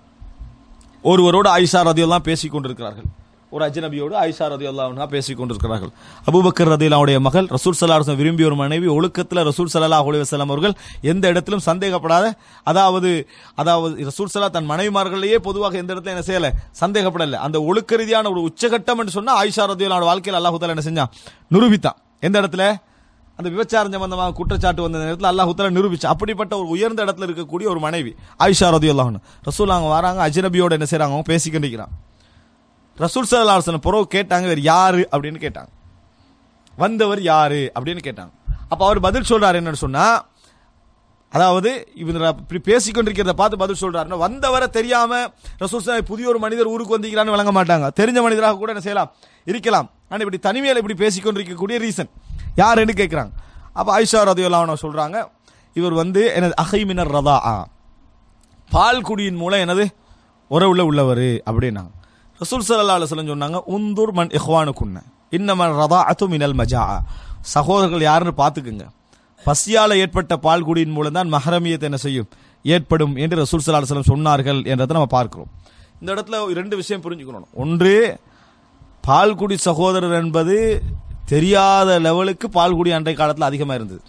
ஒருவரோடு ஆயிஷா ரதியெல்லாம் பேசிக் கொண்டிருக்கிறார்கள் ஒரு அஜ்னபியோடு ஆயிஷா ரதியெல்லாம் பேசிக் கொண்டிருக்கிறார்கள் அபூபக்கர் ரதியல்லாவுடைய மகள் ரசூல் சல்லா விரும்பிய ஒரு மனைவி ஒழுக்கத்தில் ரசூல் சல்லா அலி வசலம் அவர்கள் எந்த இடத்திலும் சந்தேகப்படாத அதாவது அதாவது ரசூல் சல்லா தன் மனைவிமார்களையே பொதுவாக எந்த இடத்துல என்ன செய்யல சந்தேகப்படல அந்த ஒழுக்க ரீதியான ஒரு உச்சகட்டம் என்று சொன்னா ஆயிஷா ரதியல்லாவோட வாழ்க்கையில் அல்லாஹு தாலா என்ன செஞ்சான் நிரூபித்தான் எந்த இடத்துல அந்த விபச்சாரம் சம்பந்தமாக குற்றச்சாட்டு வந்த நேரத்தில் அல்லாஹ் உத்தர நிரூபிச்சு அப்படிப்பட்ட ஒரு உயர்ந்த இடத்துல இருக்கக்கூடிய ஒரு மனைவி ஆயிஷா ரதி அல்லாஹ்னு ரசூல் அவங்க வராங்க அஜ்னபியோட என்ன செய்றாங்க அவங்க பேசிக்கிட்டு இருக்கிறான் ரசூல் சல்லா அலுவலம் புறவு கேட்டாங்க வேறு யாரு அப்படின்னு கேட்டாங்க வந்தவர் யாரு அப்படின்னு கேட்டாங்க அப்ப அவர் பதில் சொல்றாரு என்னன்னு சொன்னா அதாவது இவங்க இப்படி பேசிக்கொண்டிருக்கிறத பார்த்து பதில் சொல்றாரு வந்தவரை தெரியாம ரசூல் சல்லல்லாஹு புதிய ஒரு மனிதர் ஊருக்கு வந்தீங்களான்னு வழங்க மாட்டாங்க தெரிஞ்ச மனிதராக கூட என்ன செய்யலாம் இருக்கலாம் ஆனா இப்படி தனிமையில இப்படி பேசிக்கொண்டிருக்கக்கூடிய ரீசன் யாருன்னு கேட்கிறாங்க அப்ப ஐஷா ரதியுல்லாஹ் சொல்றாங்க இவர் வந்து எனது அகைமினர் ரதா பால் குடியின் மூலம் எனது உறவுல உள்ளவர் அப்படின்னாங்க ரசூல் சல்லா அலுவலம் சொன்னாங்க உந்தூர் மன் இஹ்வானுக்குன்ன இன்னமன் ரதா அத்து மினல் மஜா சகோதரர்கள் யாருன்னு பார்த்துக்குங்க பசியால ஏற்பட்ட பால் குடியின் மூலம் தான் மஹரமியத்தை என்ன செய்யும் ஏற்படும் என்று ரசூல் சல்லா அலுவலம் சொன்னார்கள் என்றதை நம்ம பார்க்கிறோம் இந்த இடத்துல ரெண்டு விஷயம் புரிஞ்சுக்கணும் ஒன்று பால்குடி சகோதரர் என்பது தெரியாத லெவலுக்கு பால்குடி அன்றைய காலத்தில் அதிகமாக இருந்தது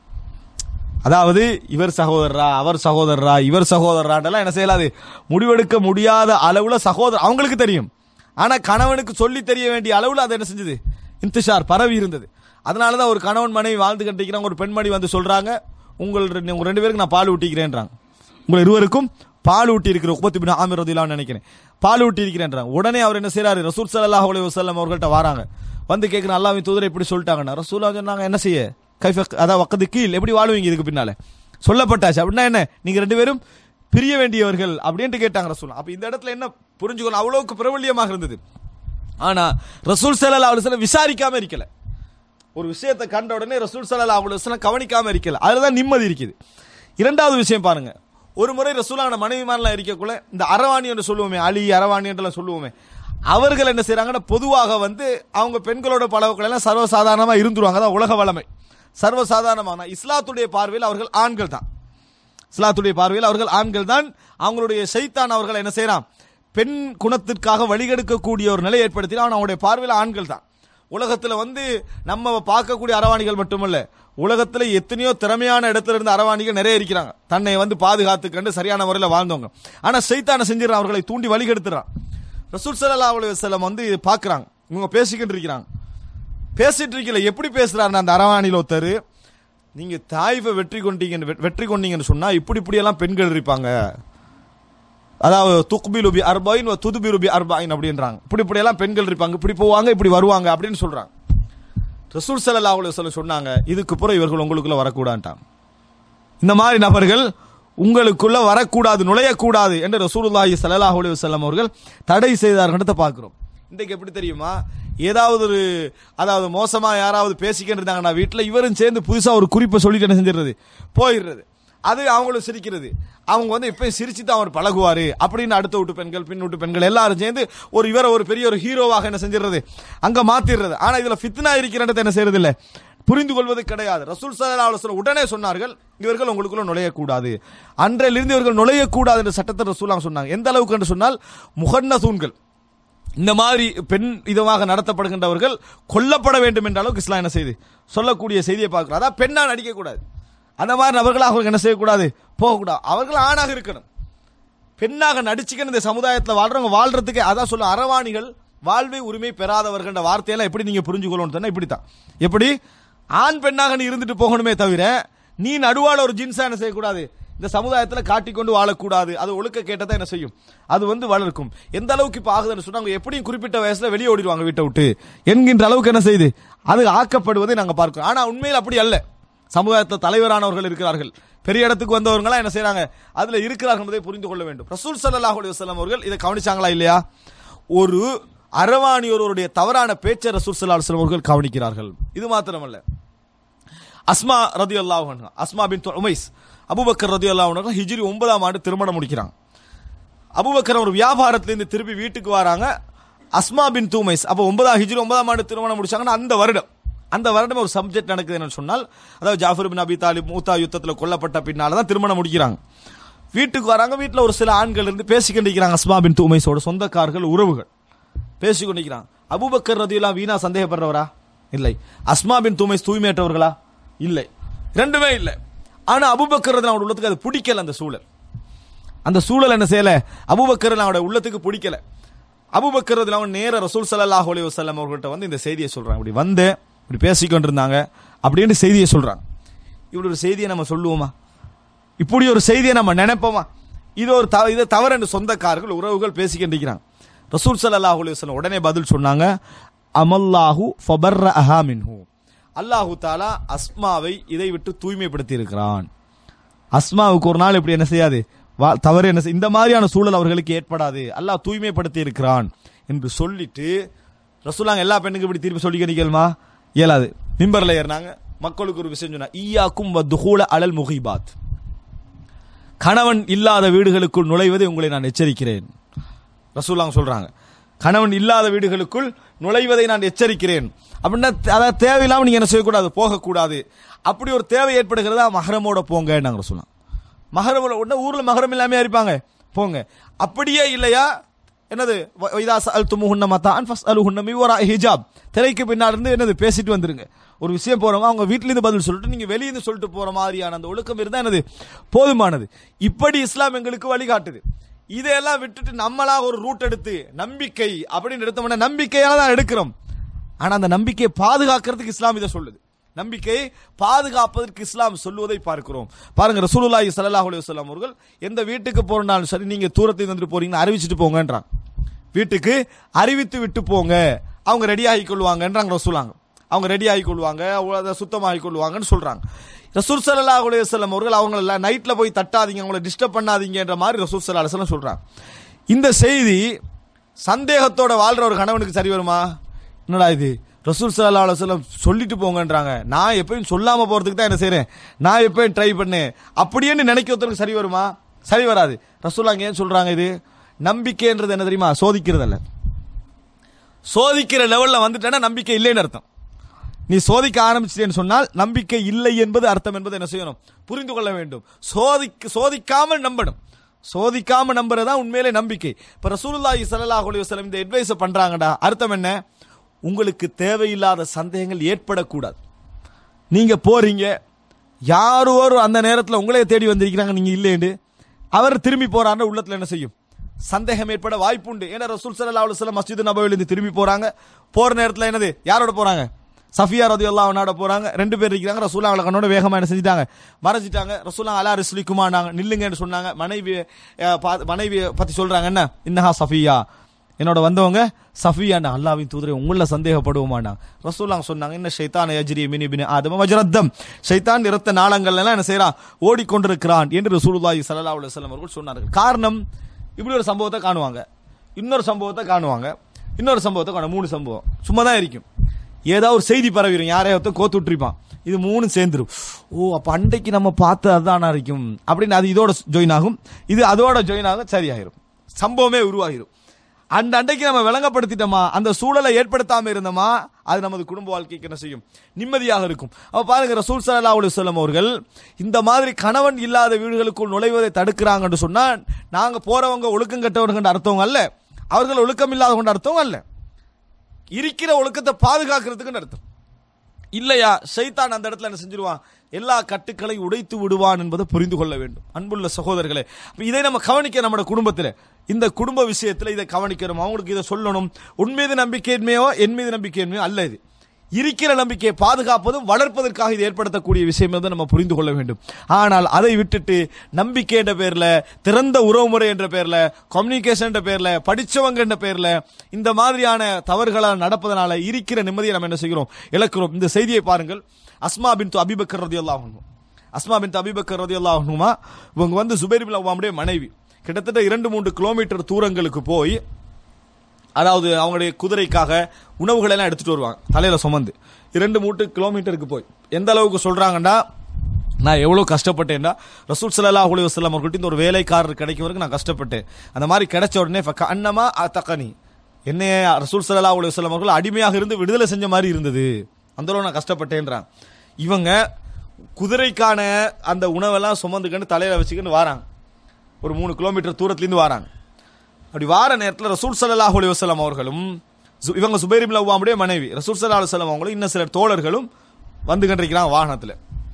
அதாவது இவர் சகோதரரா அவர் சகோதரரா இவர் சகோதரராண்டெல்லாம் என்ன செய்யலாது முடிவெடுக்க முடியாத அளவுல சகோதரர் அவங்களுக்கு தெரியும் ஆனா கணவனுக்கு சொல்லி தெரிய வேண்டிய அளவுல அது என்ன செஞ்சது இன்திஷார் பரவி இருந்தது அதனால தான் ஒரு கணவன் மனைவி வாழ்ந்து கட்டிக்கிறாங்க ஒரு பெண்மணி வந்து சொல்றாங்க உங்கள் ரெண்டு- உங்க ரெண்டு பேருக்கு நான் பால் ஊட்டிக்கிறேன்றாங்க உங்கள் இருவருக்கும் பால் ஊட்டி இருக்கிற உபத்தி பின் ஆமிர் ரதிலான்னு நினைக்கிறேன் பால் ஊட்டி இருக்கிறேன்றாங்க உடனே அவர் என்ன செய்றாரு ரசூல் ஸல்லல்லாஹு அலைஹி வஸல்லம் அவர்கள்ட்ட வராங்க வந்து கேட்குற அல்லாஹ்வின் தூதரை இப்படி சொல்லிட்டாங்கன்னா ரசூலா சொன்னாங்க என்ன செய்ய கைஃப அதான் வக்கது கீழ் எப்படி வாழுவீங்க இதுக்கு பின்னால சொல்லப்பட்டாச்சு அப்படின்னா என்ன நீங்க ரெண்டு பேரும் பிரிய வேண்டியவர்கள் அப்படின்ட்டு கேட்டாங்க ரசூல் அப்ப இந்த இடத்துல என்ன புரிஞ்சுக்கணும் அவ்வளவுக்கு பிரபல்யமாக இருந்தது ஆனா ரசூல் ஸல்லல்லாஹு அலைஹி வஸல்லம் விசாரிக்காம இருக்கல ஒரு விஷயத்தை கண்ட உடனே ரசூல் ஸல்லல்லாஹு அலைஹி வஸல்லம் கவனிக்காம இருக்கல அதுல தான் நிம்மதி இருக்குது இரண்டாவது விஷயம் பாருங்க ஒரு முறை ரசூலான மனைவிமாரெல்லாம் இருக்கக்குள்ள இந்த அரவாணி என்று சொல்லுவோமே அலி அரவாணி என்றெல்லாம் சொல்லுவோமே அவர்கள் என்ன செய்றாங்கன்னா பொதுவாக வந்து அவங்க பெண்களோட பழகுகள் எல்லாம் சர்வசாதாரணமா இருந்துருவாங்க அதான் உலக வளமை சர்வசாதாரணமான இஸ்லாத்துடைய பார்வையில் அவர்கள் ஆண்கள் தான் இஸ்லாத்துடைய பார்வையில் அவர்கள் ஆண்கள் தான் அவங்களுடைய சைத்தான் அவர்கள் என்ன செய்யறான் பெண் குணத்திற்காக வழிகெடுக்கக்கூடிய ஒரு நிலை ஏற்படுத்தினா அவன் அவனுடைய பார்வையில் ஆண்கள் தான் உலகத்துல வந்து நம்ம பார்க்கக்கூடிய அரவாணிகள் மட்டுமல்ல உலகத்துல எத்தனையோ திறமையான இடத்துல இருந்து அரவாணிகள் நிறைய இருக்கிறாங்க தன்னை வந்து பாதுகாத்துக்கண்டு சரியான முறையில் வாழ்ந்தவங்க ஆனா சைத்தான செஞ்சிடறான் அவர்களை தூண்டி வழிகெடுத்துறான் ரசூல் ஸல்லல்லாஹு அலைஹி வஸல்லம் வந்து இது பார்க்கறாங்க இவங்க பேசிக்கிட்டு இருக்கிறாங்க பேசிட்டு இருக்கல எப்படி பேசுறாரு அந்த அரவாணியில் ஒருத்தர் நீங்க தாய்வை வெற்றி கொண்டீங்க வெற்றி கொண்டீங்கன்னு சொன்னா இப்படி இப்படி எல்லாம் பெண்கள் இருப்பாங்க அதாவது துக்பிலு பி அர்பாயின் துதுபிலு பி அர்பாயின் அப்படின்றாங்க இப்படி இப்படி எல்லாம் பெண்கள் இருப்பாங்க இப்படி போவாங்க இப்படி வருவாங்க அப்படின்னு சொல்றாங்க ரசூல் ஸல்லல்லாஹு அலைஹி வஸல்லம் சொன்னாங்க இதுக்கு பிறகு இவர்கள் உங்களுக்குள்ள வரக்கூடாதுட்டாங்க இந்த மாதிரி நபர்கள் உங்களுக்குள்ள வரக்கூடாது நுழையக்கூடாது என்று ரசூலுல்லாஹி ஸல்லல்லாஹு அலைஹி வஸல்லம் அவர்கள் தடை செய்தார்கள்ன்றத பார்க்கிறோம் இன்றைக்கு எப்படி தெரியுமா ஏதாவது ஒரு அதாவது மோசமா யாராவது பேசிக்கிட்டு இருந்தாங்கன்னா வீட்டில் இவரும் சேர்ந்து புதுசா ஒரு குறிப்பை சொல்லிட்டு என்ன செஞ்சிடுறது போயிடுறது அது அவங்களும் சிரிக்கிறது அவங்க வந்து இப்பயும் சிரிச்சு தான் அவர் பழகுவாரு அப்படின்னு அடுத்த வீட்டு பெண்கள் பின் வீட்டு பெண்கள் எல்லாரும் சேர்ந்து ஒரு இவரை ஒரு பெரிய ஒரு ஹீரோவாக என்ன செஞ்சிடுறது அங்க மாத்திடுறது ஆனா இதுல ஃபித்னா இருக்கிறன்றதை என்ன செய்யறது இல்ல புரிந்து கொள்வது கிடையாது ரசூல் சல்லா அலுவலம் உடனே சொன்னார்கள் இவர்கள் உங்களுக்குள்ள நுழையக்கூடாது அன்றையிலிருந்து இவர்கள் நுழையக்கூடாது என்ற சட்டத்தை ரசூலாங்க சொன்னாங்க எந்த அளவுக்கு என்று சொன்னால் முகன்னசூன்கள் இந்த மாதிரி பெண் இதமாக நடத்தப்படுகின்றவர்கள் கொல்லப்பட வேண்டும் என்ற அளவுக்கு இஸ்லாம் என்ன செய்து சொல்லக்கூடிய செய்தியை பார்க்கிறோம் அதான் பெண்ணா நடிக்கக்கூடாது அந்த மாதிரி நபர்கள் அவர்களுக்கு என்ன செய்யக்கூடாது போகக்கூடாது அவர்கள் ஆணாக இருக்கணும் பெண்ணாக நடிச்சுக்கணும் இந்த சமுதாயத்தில் வாழ்றவங்க வாழ்றதுக்கு அதான் சொல்ல அரவாணிகள் வாழ்வை உரிமை பெறாதவர்கள் வார்த்தையெல்லாம் எப்படி நீங்க புரிஞ்சுக்கணும்னு சொன்னா இப்படித்தான் எப்படி ஆண் பெண்ணாக நீ இருந்துட்டு போகணுமே தவிர நீ நடுவால ஒரு ஜின்ஸா என்ன செய்யக்கூடாது இந்த சமுதாயத்தில் காட்டிக்கொண்டு வாழக்கூடாது அது ஒழுக்க கேட்டதா என்ன செய்யும் அது வந்து வளர்க்கும் எந்த அளவுக்கு இப்போ ஆகுதுன்னு சொன்னா அவங்க எப்படியும் குறிப்பிட்ட வயசுல வெளியே ஓடிடுவாங்க வீட்டை விட்டு என்கின்ற அளவுக்கு என்ன செய்யுது அது ஆக்கப்படுவதை நாங்க பார்க்கிறோம் ஆனா உண்மையில் அப்படி அல்ல சமுதாயத்தில் தலைவரானவர்கள் இருக்கிறார்கள் பெரிய இடத்துக்கு வந்தவர்களா என்ன செய்றாங்க அதுல இருக்கிறார்கள் என்பதை புரிந்து கொள்ள வேண்டும் ரசூல் ஸல்லல்லாஹு அலைஹி வஸல்லம் அவர்கள் இதை கவனிச்சாங்களா இல்லையா ஒரு அரவாணி ஒருவருடைய தவறான பேச்சை ரசூல் ஸல்லல்லாஹு அலைஹி வஸல்லம் அவர்கள் கவனிக்கிறார்கள் இது மாத்திரமல்ல அஸ்மா ரதி அல்லாஹ் அஸ்மா பின் உமைஸ் அபுபக்கர் ரதி அல்லாஹ் ஹிஜ்ரி ஒன்பதாம் ஆண்டு திருமணம் முடிக்கிறாங்க அபுபக்கர் ஒரு வியாபாரத்திலிருந்து திருப்பி வீட்டுக்கு வராங்க அஸ்மா பின் தூமைஸ் அப்போ ஒன்பதாம் ஹிஜ்ரி ஒன்பதாம் ஆண்டு திருமணம் முடிச்சாங்கன்னா அந்த வருடம் அந்த வருடம் ஒரு சப்ஜெக்ட் நடக்குது என்னன்னு சொன்னால் அதாவது ஜாஃபர் பின் அபி தாலிப் மூத்தா யுத்தத்தில் கொல்லப்பட்ட பின்னால தான் திருமணம் முடிக்கிறாங்க வீட்டுக்கு வராங்க வீட்டில் ஒரு சில ஆண்கள் இருந்து பேசிக்கொண்டிருக்கிறாங்க அஸ்மா பின் தூமைஸோட சொந்தக்காரர்கள் உறவுகள் பேசிக்கொண்டிருக்கிறாங்க அபுபக்கர் ரதியெல்லாம் வீணா சந்தேகப்படுறவரா இல்லை அஸ்மா பின் தூமைஸ் தூய்மையற்றவர்களா இல்லை ரெண்டுமே இல்லை ஆனா அபுபக்கர் ரதி அவனோட உள்ளத்துக்கு அது பிடிக்கல அந்த சூழல் அந்த சூழல் என்ன செய்யல அபுபக்கர் அவனோட உள்ளத்துக்கு பிடிக்கல அபுபக்கர் ரதி அவன் நேர ரசூல் ஸல்லல்லாஹு அலைஹி வஸல்லம் அவர்கள்ட்ட வந்து இந்த செய்தியை சொல்றாங்க இப்படி வந்து இப்படி பேசிக்கொண்டு இருந்தாங்க அப்படின்னு செய்தியை சொல்றாங்க இப்படி ஒரு செய்தியை நம்ம சொல்லுவோமா இப்படி ஒரு செய்தியை நம்ம நினைப்போமா இது ஒரு தவ இது தவறு என்று சொந்தக்காரர்கள் உறவுகள் பேசிக்கிட்டு ரசூல் ஸல்லல்லாஹு அலைஹி வஸல்லம் உடனே பதில் சொன்னாங்க அமல்லாஹு ஃபபர்ர அஹா மின்ஹு அல்லாஹு தாலா அஸ்மாவை இதை விட்டு தூய்மைப்படுத்தி இருக்கிறான் அஸ்மாவுக்கு ஒரு நாள் இப்படி என்ன செய்யாது வா- தவறு என்ன செய்- இந்த மாதிரியான சூழல் அவர்களுக்கு ஏற்படாது அல்லாஹ் தூய்மைப்படுத்தி இருக்கிறான் என்று சொல்லிட்டு ரசூலாங்க எல்லா பெண்ணுக்கும் இப்படி திருப்பி சொல்லி நிக்கலுமா இயலாது மிம்பர்ல ஏறினாங்க மக்களுக்கு ஒரு விஷயம் சொன்னா ஈயாக்கும் வத்துகூல அலல் முகிபாத் கணவன் இல்லாத வீடுகளுக்குள் நுழைவதை உங்களை நான் எச்சரிக்கிறேன் ரசூலாங்க சொல்றாங்க கணவன் இல்லாத வீடுகளுக்குள் நுழைவதை நான் எச்சரிக்கிறேன் அப்படின்னா அதாவது தேவையில்லாம நீங்க என்ன செய்யக்கூடாது போகக்கூடாது அப்படி ஒரு தேவை ஏற்படுகிறதா மகரமோட போங்க நாங்க சொல்லலாம் மகரமோட உடனே ஊர்ல மகரம் இல்லாம இருப்பாங்க போங்க அப்படியே இல்லையா என்னது வ- இதா சஅல்துமுஹுன்ன மத்தான் ஃபஸ்அலுஹுன்ன மின் வராஇ ஹிஜாப் திரைக்கு பின்னால இருந்து என்னது பேசிட்டு வந்துருங்க ஒரு விஷயம் போறவங்க அவங்க வீட்ல இருந்து பதில் சொல்லிட்டு நீங்க வெளிய இருந்து சொல்லிட்டு போற மாதிரியான அந்த ஒழுக்கம் இருந்தா என்னது போதுமானது இப்படி இஸ்லாம் எங்களுக்கு வழிகாட்டுது இதையெல்லாம் விட்டுட்டு நம்மளா ஒரு ரூட் எடுத்து நம்பிக்கை அப்படின்னு எடுத்தோம்னா நம்பிக்கையால தான் எடுக்கிறோம் ஆனா அந்த நம்பிக்கையை பாதுகாக்கிறதுக்கு இஸ்லாம் இதை சொல்லுது நம்பிக்கையை பாதுகாப்பதற்கு இஸ்லாம் சொல்லுவதை பார்க்கிறோம் பாருங்க ரசூலுல்லாஹி ஸல்லல்லாஹு அலைஹி வஸல்லம் அவர்கள் எந்த வீட்டுக்கு போறனாலும் சரி நீங்க தூரத்தில் வந்துட்டு போறீங்கன்னு அறிவிச்சிட்டு போங்கன்றாங்க வீட்டுக்கு அறிவித்து விட்டு போங்க அவங்க ரெடி ஆகி கொள்வாங்கன்றாங்க ரசூலாங்க அவங்க ரெடி ஆகி கொள்வாங்க அவங்க அதை சுத்தமாகி கொள்வாங்கன்னு சொல்றாங்க ரசூல் ஸல்லல்லாஹு அலைஹி வஸல்லம் அவர்கள் அவங்கள நைட்ல போய் தட்டாதீங்க அவங்கள டிஸ்டர்ப் பண்ணாதீங்கன்ற மாதிரி ரசூல் ஸல்லல்லாஹு அலைஹி வஸல்லம் சொல்றாங்க இந்த செய்தி சந்தேகத்தோட வாழ்ற ஒரு கணவனுக்கு சரி வருமா என்னடா இது ரசூல் ஸல்லல்லாஹு அலைஹி வஸல்லம் சொல்லிட்டு போங்கன்றாங்க நான் எப்பயும் சொல்லாம போறதுக்கு தான் என்ன செய்றேன் நான் எப்பயும் ட்ரை பண்ணேன் அப்படியே நினைக்கிறதுக்கு சரி வருமா சரி வராது ரசூலாங்க ஏன் சொல்றாங்க இது நம்பிக்கைன்றது என்ன தெரியுமா சோதிக்கிறது அல்ல சோதிக்கிற லெவல்ல வந்துட்டேன்னா நம்பிக்கை இல்லைன்னு அர்த்தம் நீ சோதிக்க ஆரம்பிச்சிட்டேன்னு சொன்னால் நம்பிக்கை இல்லை என்பது அர்த்தம் என்பது என்ன செய்யணும் புரிந்து கொள்ள வேண்டும் சோதிக்க சோதிக்காமல் நம்பணும் சோதிக்காம நம்புறதா உண்மையிலே நம்பிக்கை இப்ப ரசூலுல்லாஹி ஸல்லல்லாஹு அலைஹி வஸல்லம் இந்த அட்வைஸ் பண்றாங்கடா அர்த்தம் என்ன உங்களுக்கு தேவையில்லாத சந்தேகங்கள் ஏற்படக்கூடாது நீங்க போறீங்க யாரோ ஒரு அந்த நேரத்தில் உங்களே தேடி வந்திருக்கிறாங்க நீங்க இல்லைன்னு அவர் திரும்பி போறாருன்னு உள்ளத்துல என்ன செய்யும் சந்தேகம் ஏற்பட வாய்ப்புண்டு ஏன்னா ரசூல் சல்லா அலுவலம் மஸ்ஜித் நபவிலிருந்து திரும்பி போறாங்க போற நேரத்தில் என்னது யாரோட போறாங்க சஃபியா ரதி அல்லா அவனோட போறாங்க ரெண்டு பேர் இருக்கிறாங்க ரசூலா அவளை கண்ணோட வேகமா என்ன செஞ்சுட்டாங்க மறைஞ்சிட்டாங்க ரசூலா அலா ரிஸ்லிக்குமாண்டாங்க நில்லுங்கன்னு சொன்னாங்க மனைவி அஹ், பா- மனைவியை பத்தி சொல்றாங்க என்ன இன்னஹா சஃபியா என்னோட வந்தவங்க சஃபியாண்ட அல்லாவின் தூதரை உங்கள சந்தேகப்படுவோமாண்டாங்க ரசூலாங்க சொன்னாங்க என்ன ஷைத்தான் யஜ்ரி மினி பின் ஆதம வஜ்ரத்தம் ஷைத்தான் இரத்த நாளங்கள் எல்லாம் என்ன செய்யறான் ஓடிக்கொண்டிருக்கிறான் என்று ரசூலுல்லாஹி ஸல்லல்லாஹு அலைஹி வஸல்லம் அவர்கள் சொன்னார்கள் காரணம் இப்படி ஒரு சம்பவத்தை காணுவாங்க இன்னொரு சம்பவத்தை காணுவாங்க இன்னொரு சம்பவத்தை காணும் மூணு சம்பவம் சும்மா தான் இருக்கும் ஏதாவது ஒரு செய்தி பரவிடும் யாரையாவது கோத்து விட்டுருப்பான் இது மூணு சேர்ந்துரும் ஓ அப்ப அன்றைக்கு நம்ம பார்த்து அதுதான் இருக்கும் அப்படின்னு அது இதோட ஜாயின் ஆகும் இது அதோட ஜாயின் ஆகும் சரியாயிரும் சம்பவமே உருவாகிரும் அந்த அன்றைக்கு நம்ம விளங்கப்படுத்திட்டோமா அந்த சூழலை ஏற்படுத்தாம இருந்தோமா அது நமது குடும்ப வாழ்க்கைக்கு என்ன செய்யும் நிம்மதியாக இருக்கும் அப்ப பாருங்க ரசூல் சல்லா அலி சொல்லம் அவர்கள் இந்த மாதிரி கணவன் இல்லாத வீடுகளுக்குள் நுழைவதை தடுக்கிறாங்கன்னு சொன்னா நாங்க போறவங்க ஒழுக்கம் கட்டவர்கள் அர்த்தவங்க அல்ல அவர்கள் ஒழுக்கம் இல்லாதவங்க அர்த்தம் அல்ல இருக்கிற ஒழுக்கத்தை பாதுகாக்கிறதுக்கு அர்த்தம் இல்லையா ஷைத்தான் அந்த இடத்துல என்ன செஞ்சிருவான் எல்லா கட்டுக்களையும் உடைத்து விடுவான் என்பதை புரிந்து கொள்ள வேண்டும் அன்புள்ள சகோதரர்களே அப்ப இதை நம்ம கவனிக்க நம்ம குடும்பத்தில் இந்த குடும்ப விஷயத்துல இதை கவனிக்கணும் அவங்களுக்கு இதை சொல்லணும் உன் மீது நம்பிக்கையின்மையோ என் மீது நம்பிக்கையின்மையோ அல்ல இது இருக்கிற நம்பிக்கையை பாதுகாப்பதும் வளர்ப்பதற்காக இது ஏற்படுத்தக்கூடிய விஷயம் என்று நம்ம புரிந்து கொள்ள வேண்டும் ஆனால் அதை விட்டுட்டு நம்பிக்கை என்ற பேர்ல திறந்த உறவுமுறை என்ற பேர்ல கம்யூனிகேஷன் என்ற பேர்ல படிச்சவங்க என்ற பேர்ல இந்த மாதிரியான தவறுகளால் நடப்பதனால இருக்கிற நிம்மதியை நம்ம என்ன செய்கிறோம் இழக்கிறோம் இந்த செய்தியை பாருங்கள் அஸ்மா பின் அபிபக்கர் ரதி அல்லாஹ் அஸ்மா பின் அபிபக்கர் ரதி அல்லாஹ்னுமா இவங்க வந்து சுபைர் பின் அவ்வாமுடைய மனைவி கிட்டத்தட்ட இரண்டு மூன்று கிலோமீட்டர் தூரங்களுக்கு போய் அதாவது அவங்களுடைய குதிரைக்காக உணவுகளை எல்லாம் எடுத்துட்டு வருவாங்க தலையில சுமந்து இரண்டு மூன்று கிலோமீட்டருக்கு போய் எந்த அளவுக்கு சொல்றாங்கன்னா நான் எவ்வளவு கஷ்டப்பட்டேன்டா ரசூல் ஸல்லல்லாஹு அலைஹி வஸல்லம் அவர்கள்ட்ட இந்த ஒரு வேலைக்காரர் கிடைக்கும் வரைக்கும் நான் கஷ்டப்பட்டேன் அந்த மாதிரி கிடைச்ச உடனே ஃபக்க அன்னமா தக்கனி என்னைய ரசூல் ஸல்லல்லாஹு அலைஹி வஸல்லம் அவர்கள் அடிமையாக இருந்து விடுதலை செஞ்ச மாதிரி இருந்தது அந்த அளவு நான் கஷ்டப்பட்டேன்றான் இவங்க குதிரைக்கான அந்த உணவெல்லாம் சுமந்துக்கிட்டு தலையில வச்சுக்கிட்டு வாராங்க ஒரு மூணு கிலோமீட்டர் தூரத்துலேருந்து வாராங்க அப்படி வார நேரத்தில் ரசூல் சல்லாஹ் அலி வசலம் அவர்களும் சு- இவங்க சுபைர் இப்னு அவ்வாமுடைய மனைவி ரசூல் சல்லா அலுவலம் அவங்களும் இன்னும் சில தோழர்களும் வந்து கண்டிருக்கிறாங்க வாகனத்தில்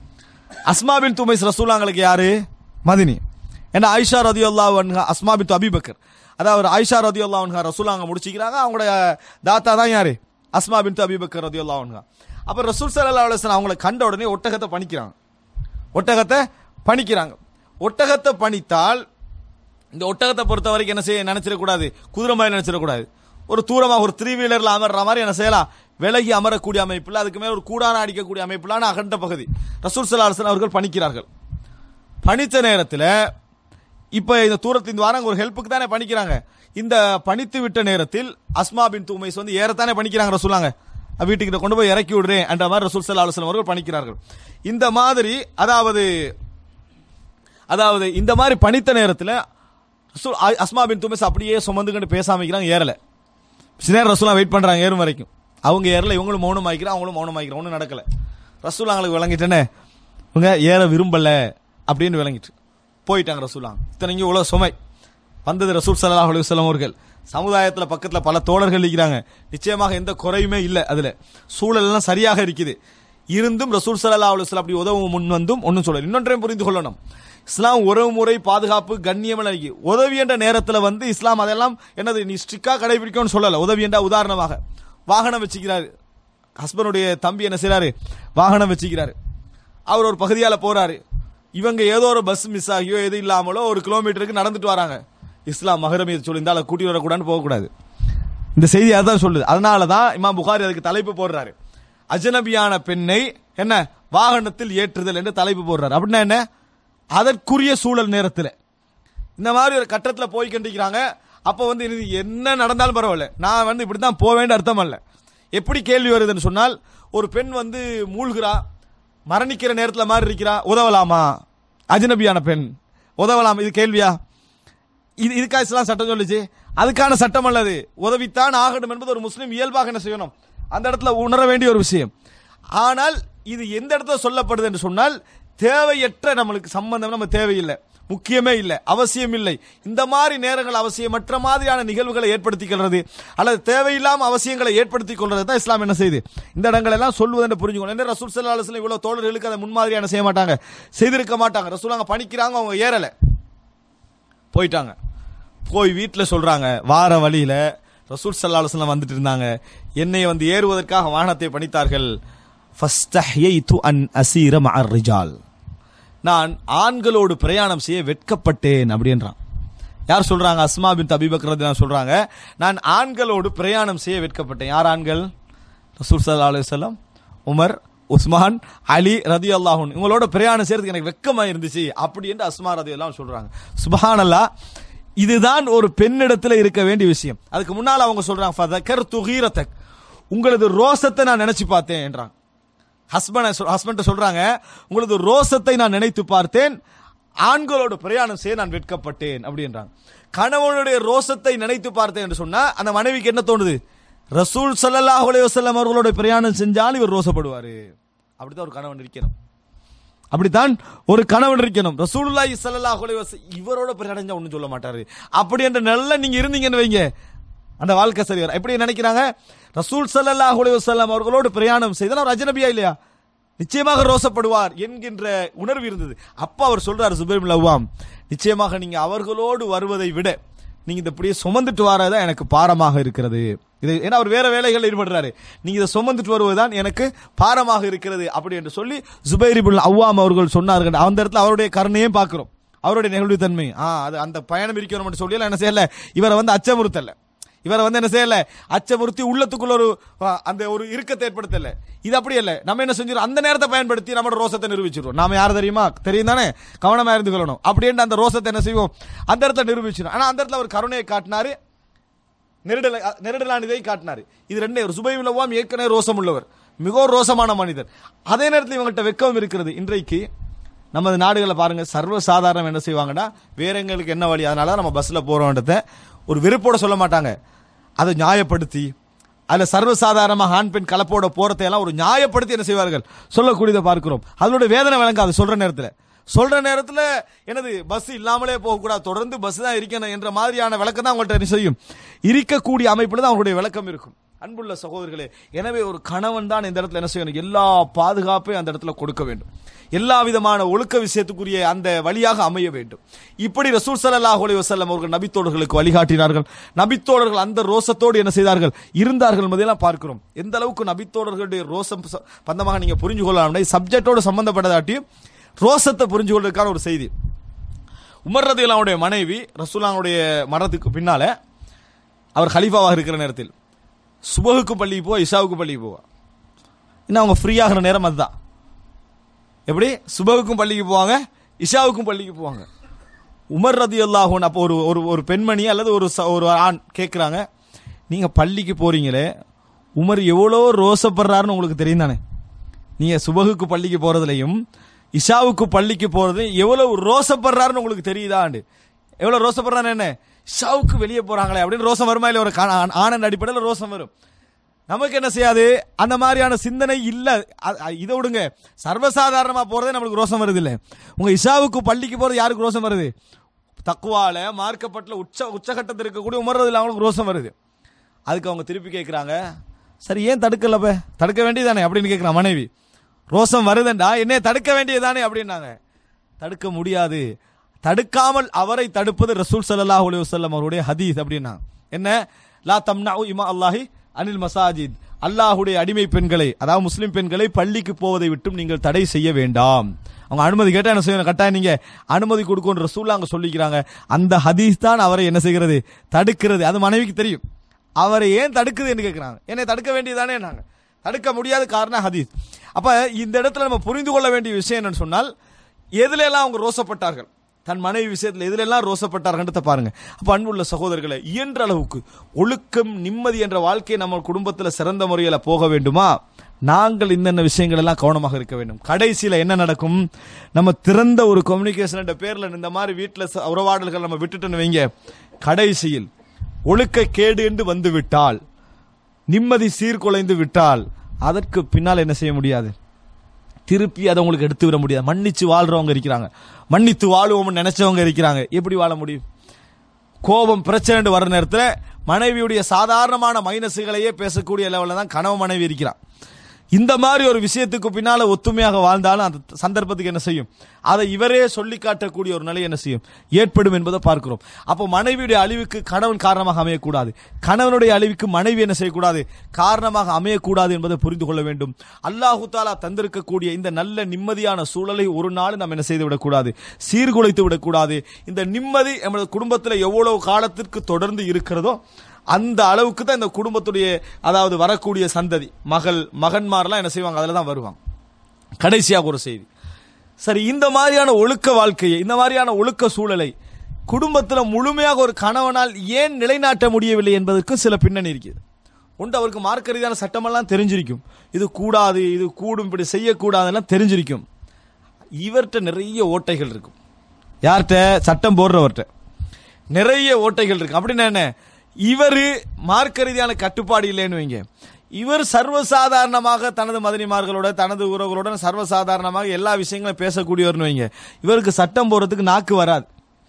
அஸ்மா பின் துமைஸ் ரசூலாங்களுக்கு யாரு மதினி ஏன்னா ஆயிஷா ரதி அல்லா அஸ்மா பின் அபிபக்கர் அதாவது ஆயிஷா ரதி அல்லா ரசூலாங்க முடிச்சிக்கிறாங்க அவங்களோட தாத்தா தான் யாரு அஸ்மா பின் அபிபக்கர் ரதி அல்லா அப்ப ரசூல் சல்லா அலுவலம் அவங்களை கண்ட உடனே ஒட்டகத்தை பணிக்கிறாங்க ஒட்டகத்தை பணிக்கிறாங்க ஒட்டகத்தை பணித்தால் இந்த ஒட்டகத்தை பொறுத்த வரைக்கும் என்ன செய்ய நினைச்சிடக்கூடாது குதிரை மாதிரி நினைச்சிடக்கூடாது ஒரு தூரமாக ஒரு த்ரீ வீலர்ல அமர்ற மாதிரி என்ன செய்யலாம் விலகி அமரக்கூடிய அமைப்பில் அதுக்கு மேல ஒரு கூடான அடிக்கக்கூடிய அமைப்பிலான அகண்ட பகுதி ரசூல் சல்லா அலுவலம் அவர்கள் பணிக்கிறார்கள் பணித்த நேரத்தில் இப்ப இந்த தூரத்தின் வாரம் ஒரு ஹெல்ப்புக்கு தானே பணிக்கிறாங்க இந்த பணித்து விட்ட நேரத்தில் அஸ்மா பின் தூமைஸ் வந்து ஏறத்தானே பணிக்கிறாங்க ரசூலாங்க வீட்டுக்கிட்ட கொண்டு போய் இறக்கி விடுறேன் என்ற மாதிரி ரசூல் சல்லா அலுவலம் அவர்கள் பணிக்கிறார்கள் இந்த மாதிரி அதாவது அதாவது இந்த மாதிரி பணித்த நேரத்தில் ரசூல் அ- அஸ்மா பின் துமைஸ் அப்படியே சுமந்துக்கிட்டு பேசாம இருக்கிறாங்க ஏறல சில நேரம் ரசூலா வெயிட் பண்றாங்க ஏறும் வரைக்கும் அவங்க ஏறல இவங்களும் மௌனம் ஆகிக்கிறாங்க அவங்களும் மௌனம் ஆகிக்கிறோம் ஒன்றும் நடக்கல ரசூல் அவங்களுக்கு விளங்கிட்டேனே இவங்க ஏற விரும்பல அப்படின்னு விளங்கிட்டு போயிட்டாங்க ரசூலாங்க இத்தனைக்கு இவ்வளவு சுமை வந்தது ரசூல் சல்லாஹ் அலுவலம் அவர்கள் சமுதாயத்துல பக்கத்துல பல தோழர்கள் இருக்கிறாங்க நிச்சயமாக எந்த குறையுமே இல்லை அதுல சூழல் எல்லாம் சரியாக இருக்குது இருந்தும் ரசூல் சல்லா அலுவலம் அப்படி உதவும் முன் வந்தும் ஒன்றும் சொல்லல இன்னொன்றையும் புரிந்து கொள்ளணும் இஸ்லாம் உறவு முறை பாதுகாப்பு கண்ணியம் எல்லாம் இருக்கு. உதவி என்ற நேரத்துல வந்து இஸ்லாம் அதெல்லாம் என்னது நீ ஸ்ட்ரிக்கா கடைபிடிக்கணும்னு சொல்லல உதவி என்ற உதாரணமாக வாகனம் வச்சுக்கிறாரு ஹஸ்பண்டுடைய தம்பி என்ன செய்றாரு வாகனம் வச்சுக்கிறாரு அவர் ஒரு பகுதியால போறாரு இவங்க ஏதோ ஒரு பஸ் மிஸ் ஆகியோ எது இல்லாமலோ ஒரு கிலோமீட்டருக்கு நடந்துட்டு வராங்க இஸ்லாம் மகரமியை சொல்லியிருந்தால் அதை கூட்டி வரக்கூடாதுன்னு போகக்கூடாது இந்த செய்தி அதான் சொல்லுது அதனால தான் இமாம் புகாரி அதுக்கு தலைப்பு போடுறாரு அஜனபியான பெண்ணை என்ன வாகனத்தில் ஏற்றுதல் என்று தலைப்பு போடுறாரு அப்படின்னா என்ன அதற்குரிய சூழல் நேரத்தில் இந்த மாதிரி ஒரு கட்டத்தில் போய் கண்டிக்கிறாங்க அப்போ வந்து இது என்ன நடந்தாலும் பரவாயில்ல நான் வந்து இப்படி தான் போவேன்னு அர்த்தம் அல்ல எப்படி கேள்வி வருதுன்னு சொன்னால் ஒரு பெண் வந்து மூழ்கிறா மரணிக்கிற நேரத்தில் மாதிரி இருக்கிறா உதவலாமா அஜனபியான பெண் உதவலாம் இது கேள்வியா இது இதுக்காக இஸ்லாம் சட்டம் சொல்லுச்சு அதுக்கான சட்டம் அல்லது உதவித்தான் ஆகணும் என்பது ஒரு முஸ்லீம் இயல்பாக என்ன செய்யணும் அந்த இடத்துல உணர வேண்டிய ஒரு விஷயம் ஆனால் இது எந்த இடத்துல சொல்லப்படுது என்று சொன்னால் தேவையற்ற நம்மளுக்கு சம்பந்தம் நம்ம தேவையில்லை முக்கியமே இல்லை அவசியம் இல்லை இந்த மாதிரி நேரங்கள் அவசியமற்ற மாதிரியான நிகழ்வுகளை ஏற்படுத்திக் கொள்றது அல்லது தேவையில்லாம அவசியங்களை ஏற்படுத்திக் கொள்றது தான் இஸ்லாம் என்ன செய்யுது இந்த இடங்கள் எல்லாம் சொல்வது என்று புரிஞ்சுக்கணும் என்ன ரசூல் சல்லா அலுவலம் இவ்வளவு தோழர்களுக்கு அதை முன்மாதிரியான செய்ய மாட்டாங்க செய்திருக்க மாட்டாங்க ரசூல் அங்க பணிக்கிறாங்க அவங்க ஏறல போயிட்டாங்க போய் வீட்டில் சொல்றாங்க வார வழியில ரசூல் சல்லா அலுவலம் வந்துட்டு இருந்தாங்க என்னை வந்து ஏறுவதற்காக வாகனத்தை பணித்தார்கள் ஃபஸ்தஹ்யைது அன் அசீர மஅர் ரிஜால் நான் ஆண்களோடு பிரயாணம் செய்ய வெட்கப்பட்டேன் அப்படின்றான் யார் சொல்றாங்க அஸ்மா பின் தபிபக்ரது சொல்றாங்க நான் ஆண்களோடு பிரயாணம் செய்ய வெட்கப்பட்டேன் யார் ஆண்கள் ரசூல் சல்லா அலுவலம் உமர் உஸ்மான் அலி ரதி அல்லாஹூன் இவங்களோட பிரயாணம் செய்யறதுக்கு எனக்கு வெக்கமா இருந்துச்சு அப்படி என்று அஸ்மா ரதி எல்லாம் சொல்றாங்க சுபஹானல்லா இதுதான் ஒரு பெண்ணிடத்துல இருக்க வேண்டிய விஷயம் அதுக்கு முன்னால் அவங்க சொல்றாங்க ஃபதக்கர் துகீரத்தக் உங்களது ரோசத்தை நான் நினைச்சு பார்த்தேன் என்றாங்க ஹஸ்பண்ட் ஹஸ்பண்ட் சொல்றாங்க உங்களது ரோசத்தை நான் நினைத்து பார்த்தேன் ஆண்களோடு பிரயாணம் செய்ய நான் வெட்கப்பட்டேன் அப்படின்றாங்க கணவனுடைய ரோசத்தை நினைத்து பார்த்தேன் என்று சொன்னா அந்த மனைவிக்கு என்ன தோணுது ரசூல் ஸல்லல்லாஹு அலைஹி வஸல்லம் அவர்களோட பிரயாணம் செஞ்சால் இவர் ரோசப்படுவாரு அப்படித்தான் ஒரு கணவன் இருக்கணும் அப்படித்தான் ஒரு கணவன் இருக்கணும் ரசூலுல்லாஹி ஸல்லல்லாஹு அலைஹி வஸல்லம் இவரோட பிரயாணம் செஞ்சா ஒண்ணும் சொல்ல மாட்டாரு அப்படி என்ற நல்ல நீங்க இருந்தீங்கன்னு வைங்க அந்த வாழ்க்கை சரி வரும். எப்படி நினைக்கிறாங்க ரசூல் ஸல்லல்லாஹு அலைஹி வஸல்லம் அவர்களோடு பிரயாணம் செய்தால் அவர் அஜனபியா இல்லையா நிச்சயமாக ரோசப்படுவார் என்கின்ற உணர்வு இருந்தது அப்ப அவர் சொல்றாரு சுபைர் லவ்வாம் நிச்சயமாக நீங்க அவர்களோடு வருவதை விட நீங்க இதை இப்படியே சுமந்துட்டு வரதான் எனக்கு பாரமாக இருக்கிறது இது ஏன்னா அவர் வேற வேலைகள் ஈடுபடுறாரு நீங்க இதை சுமந்துட்டு வருவதுதான் எனக்கு பாரமாக இருக்கிறது அப்படி என்று சொல்லி ஜுபைர் இப்னு அவ்வாம் அவர்கள் சொன்னார்கள் அந்த இடத்துல அவருடைய கருணையும் பார்க்கிறோம் அவருடைய நெகிழ்வு தன்மை ஆ அது அந்த பயணம் இருக்கணும் சொல்லி எல்லாம் என்ன செய்யல இவரை வந்து அச்சமுறுத்தல இவரை வந்து என்ன செய்யல அச்சமுறுத்தி உள்ளத்துக்குள்ள ஒரு ஆ, அந்த ஒரு இறுக்கத்தை ஏற்படுத்தல இது அப்படி இல்ல நம்ம என்ன செஞ்சிடும் அந்த நேரத்தை பயன்படுத்தி நம்மளோட ரோசத்தை நிரூபிச்சிருவோம் நாம யார் தெரியுமா தெரியும் தானே கவனமா இருந்து கொள்ளணும் அப்படின்னு அந்த ரோசத்தை என்ன செய்வோம் அந்த இடத்துல நிரூபிச்சிடும் ஆனா அந்த இடத்துல அவர் கருணையை காட்டினாரு நெருடல நெருடலானிதை காட்டினாரு இது ரெண்டே ஒரு சுபைவிலவாம் ஏற்கனவே ரோசம் உள்ளவர் மிகவும் ரோசமான மனிதர் அதே நேரத்தில் இவங்கள்ட்ட வெக்கம் இருக்கிறது இன்றைக்கு நமது நாடுகளை பாருங்க சர்வ சாதாரணம் என்ன செய்வாங்கன்னா வேற எங்களுக்கு என்ன வழி அதனால நம்ம பஸ்ல போறோன்றத ஒரு வெறுப்போட சொல்ல மாட்டாங்க அதை நியாயப்படுத்தி அதுல சர்வசாதாரணமாக ஆண் பெண் கலப்போட போறதை எல்லாம் ஒரு நியாயப்படுத்தி என்ன செய்வார்கள் சொல்லக்கூடியதை பார்க்கிறோம் அதனுடைய வேதனை விளங்காது சொல்ற நேரத்துல சொல்ற நேரத்துல எனது பஸ் இல்லாமலே போகக்கூடாது தொடர்ந்து பஸ் தான் இருக்கணும் என்ற மாதிரியான விளக்கம் தான் அவங்கள்ட்ட என்ன செய்யும் இருக்கக்கூடிய அமைப்புல தான் அவங்களுடைய விளக்கம் இருக்கும் அன்புள்ள சகோதரர்களே எனவே ஒரு கணவன் தான் இந்த இடத்துல என்ன செய்யணும் எல்லா பாதுகாப்பையும் அந்த இடத்துல கொடுக்க வேண்டும் எல்லா விதமான ஒழுக்க விஷயத்துக்குரிய அந்த வழியாக அமைய வேண்டும் இப்படி ரசூல் ஸல்லல்லாஹு அலைஹி வஸல்லம் அவர்கள் நபித்தோழர்களுக்கு வழிகாட்டினார்கள் நபித்தோழர்கள் அந்த ரோசத்தோடு என்ன செய்தார்கள் இருந்தார்கள் என்பதையெல்லாம் பார்க்கிறோம் எந்த அளவுக்கு நபித்தோழர்களுடைய ரோசம் ச- பந்தமாக நீங்க புரிஞ்சு கொள்ளலாம் சப்ஜெக்டோடு சம்பந்தப்பட்டதாட்டியும் ரோசத்தை புரிஞ்சு கொள்வதற்கான ஒரு செய்தி உமர் ரதியல்லாவுடைய மனைவி ரசூலாவுடைய மரணத்துக்கு பின்னால அவர் ஹலீஃபாவாக இருக்கிற நேரத்தில் சுபகுக்கு பள்ளிக்கு போவா இஷாவுக்கு பள்ளிக்கு போவா இன்னும் அவங்க ஃப்ரீ ஆகிற நேரம் அதுதான் எப்படி சுபகுக்கும் பள்ளிக்கு போவாங்க இஷாவுக்கும் பள்ளிக்கு போவாங்க உமர் ரதி அல்லாஹூன் அப்போ ஒரு ஒரு ஒரு பெண்மணி அல்லது ஒரு ச- ஒரு ஆண் கேட்குறாங்க நீங்க பள்ளிக்கு போறீங்களே உமர் எவ்வளோ ரோசப்படுறாருன்னு உங்களுக்கு தெரியும் தானே நீங்க சுபகுக்கு பள்ளிக்கு போறதுலையும் இஷாவுக்கு பள்ளிக்கு போறதுலையும் எவ்வளவு ரோசப்படுறாருன்னு உங்களுக்கு தெரியுதாண்டு எவ்வளவு ரோசப்படுறாரு என்ன இஷாவுக்கு வெளியே போறாங்களே அப்படின்னு ரோசம் வருமா இல்லை ஒரு கா- ஆனந்த அடிப்படையில் ரோசம் வரும் நமக்கு என்ன செய்யாது அந்த மாதிரியான சிந்தனை இல்ல அ- அ- இதை விடுங்க சர்வசாதாரணமா போறதே நம்மளுக்கு ரோசம் வருது இல்ல உங்க இஷாவுக்கு பள்ளிக்கு போறது யாருக்கு ரோசம் வருது தக்குவால மார்க்கப்பட்டுல உச்ச உச்சகட்டத்தில் இருக்கக்கூடிய உமர்றதுல அவங்களுக்கு ரோசம் வருது அதுக்கு அவங்க திருப்பி கேட்குறாங்க சரி ஏன் தடுக்கலப்ப தடுக்க வேண்டியதானே அப்படின்னு கேட்குறான் மனைவி ரோசம் வருதுண்டா என்னைய தடுக்க வேண்டியதானே அப்படின்னாங்க தடுக்க முடியாது தடுக்காமல் அவரை தடுப்பது ரசூல் ஸல்லல்லாஹு அலைஹி வஸல்லம் அவருடைய ஹதீஸ் அப்படின்னா என்ன லா தம்னஉ இமா அல்லாஹி அனில் மசாஜித் அல்லாஹ்வுடைய அடிமை பெண்களை அதாவது முஸ்லிம் பெண்களை பள்ளிக்கு போவதை விட்டும் நீங்கள் தடை செய்ய வேண்டாம் அவங்க அனுமதி கேட்டா என்ன செய்யணும் கட்டாயம் நீங்க அனுமதி கொடுக்கணும் ரசூல் அங்க சொல்லிக்கிறாங்க அந்த ஹதீஸ் தான் அவரை என்ன செய்கிறது தடுக்கிறது அது மனைவிக்கு தெரியும் அவரை ஏன் தடுக்குது என்று கேட்கிறாங்க என்னை தடுக்க வேண்டியதானே நாங்க தடுக்க முடியாத காரணம் ஹதீஸ் அப்ப இந்த இடத்துல நம்ம புரிந்து கொள்ள வேண்டிய விஷயம் என்னன்னு சொன்னால் எதுல எல்லாம் அவங்க ரோசப்பட்டார்கள் தன் மனைவி விஷயத்தில் எதுல எல்லாம் ரோசப்பட்டார்கள்ன்றத பாருங்க அப்ப அன்புள்ள சகோதரர்களை இயன்ற அளவுக்கு ஒழுக்கம் நிம்மதி என்ற வாழ்க்கை நம்ம குடும்பத்துல சிறந்த முறையில போக வேண்டுமா நாங்கள் இன்னென்ன விஷயங்கள் எல்லாம் கவனமாக இருக்க வேண்டும் கடைசியில என்ன நடக்கும் நம்ம திறந்த ஒரு கம்யூனிகேஷன் என்ற பேர்ல இந்த மாதிரி வீட்டுல ச- உறவாடல்கள் நம்ம விட்டுட்டுன்னு வைங்க கடைசியில் ஒழுக்க கேடு என்று வந்து விட்டால் நிம்மதி சீர்குலைந்து விட்டால் அதற்கு பின்னால் என்ன செய்ய முடியாது திருப்பி அதை உங்களுக்கு எடுத்து விட முடியாது மன்னிச்சு வாழ்றவங்க இருக்கிறாங்க மன்னித்து வாழுவோம்னு நினைச்சவங்க இருக்கிறாங்க எப்படி வாழ முடியும் கோபம் பிரச்சனை வர நேரத்தில் மனைவியுடைய சாதாரணமான மைனஸுகளையே பேசக்கூடிய லெவலில் தான் கணவன் மனைவி இருக்கிறான் இந்த மாதிரி ஒரு விஷயத்துக்கு பின்னால ஒத்துமையாக வாழ்ந்தாலும் அந்த சந்தர்ப்பத்துக்கு என்ன செய்யும் அதை இவரே சொல்லி காட்டக்கூடிய ஒரு நிலை என்ன செய்யும் ஏற்படும் என்பதை பார்க்கிறோம் அப்போ மனைவியுடைய அழிவுக்கு கணவன் காரணமாக அமையக்கூடாது கணவனுடைய அழிவுக்கு மனைவி என்ன செய்யக்கூடாது காரணமாக அமையக்கூடாது என்பதை புரிந்து கொள்ள வேண்டும் அல்லாஹு தாலா தந்திருக்கக்கூடிய இந்த நல்ல நிம்மதியான சூழலை ஒரு நாள் நாம் என்ன செய்து விடக்கூடாது சீர்குலைத்து விடக்கூடாது இந்த நிம்மதி எமது குடும்பத்தில் எவ்வளவு காலத்திற்கு தொடர்ந்து இருக்கிறதோ அந்த அளவுக்கு தான் இந்த குடும்பத்துடைய அதாவது வரக்கூடிய சந்ததி மகள் மகன்மாரெல்லாம் என்ன செய்வாங்க அதில் தான் வருவாங்க கடைசியாக ஒரு செய்தி சரி இந்த மாதிரியான ஒழுக்க வாழ்க்கையை இந்த மாதிரியான ஒழுக்க சூழலை குடும்பத்தில் முழுமையாக ஒரு கணவனால் ஏன் நிலைநாட்ட முடியவில்லை என்பதற்கு சில பின்னணி இருக்குது உண்டு அவருக்கு மார்க்க ரீதியான சட்டமெல்லாம் தெரிஞ்சிருக்கும் இது கூடாது இது கூடும் இப்படி செய்யக்கூடாதுலாம் தெரிஞ்சிருக்கும் இவர்கிட்ட நிறைய ஓட்டைகள் இருக்கும் யார்கிட்ட சட்டம் போடுறவர்கிட்ட நிறைய ஓட்டைகள் இருக்கு அப்படின்னா என்ன இவர் மார்க்க ரீதியான கட்டுப்பாடு இல்லைன்னு வைங்க இவர் சர்வசாதாரணமாக தனது மதனிமார்களோட தனது உறவுகளோட சர்வசாதாரணமாக எல்லா விஷயங்களும் பேசக்கூடியவர்னு வைங்க இவருக்கு சட்டம் போடுறதுக்கு நாக்கு வராது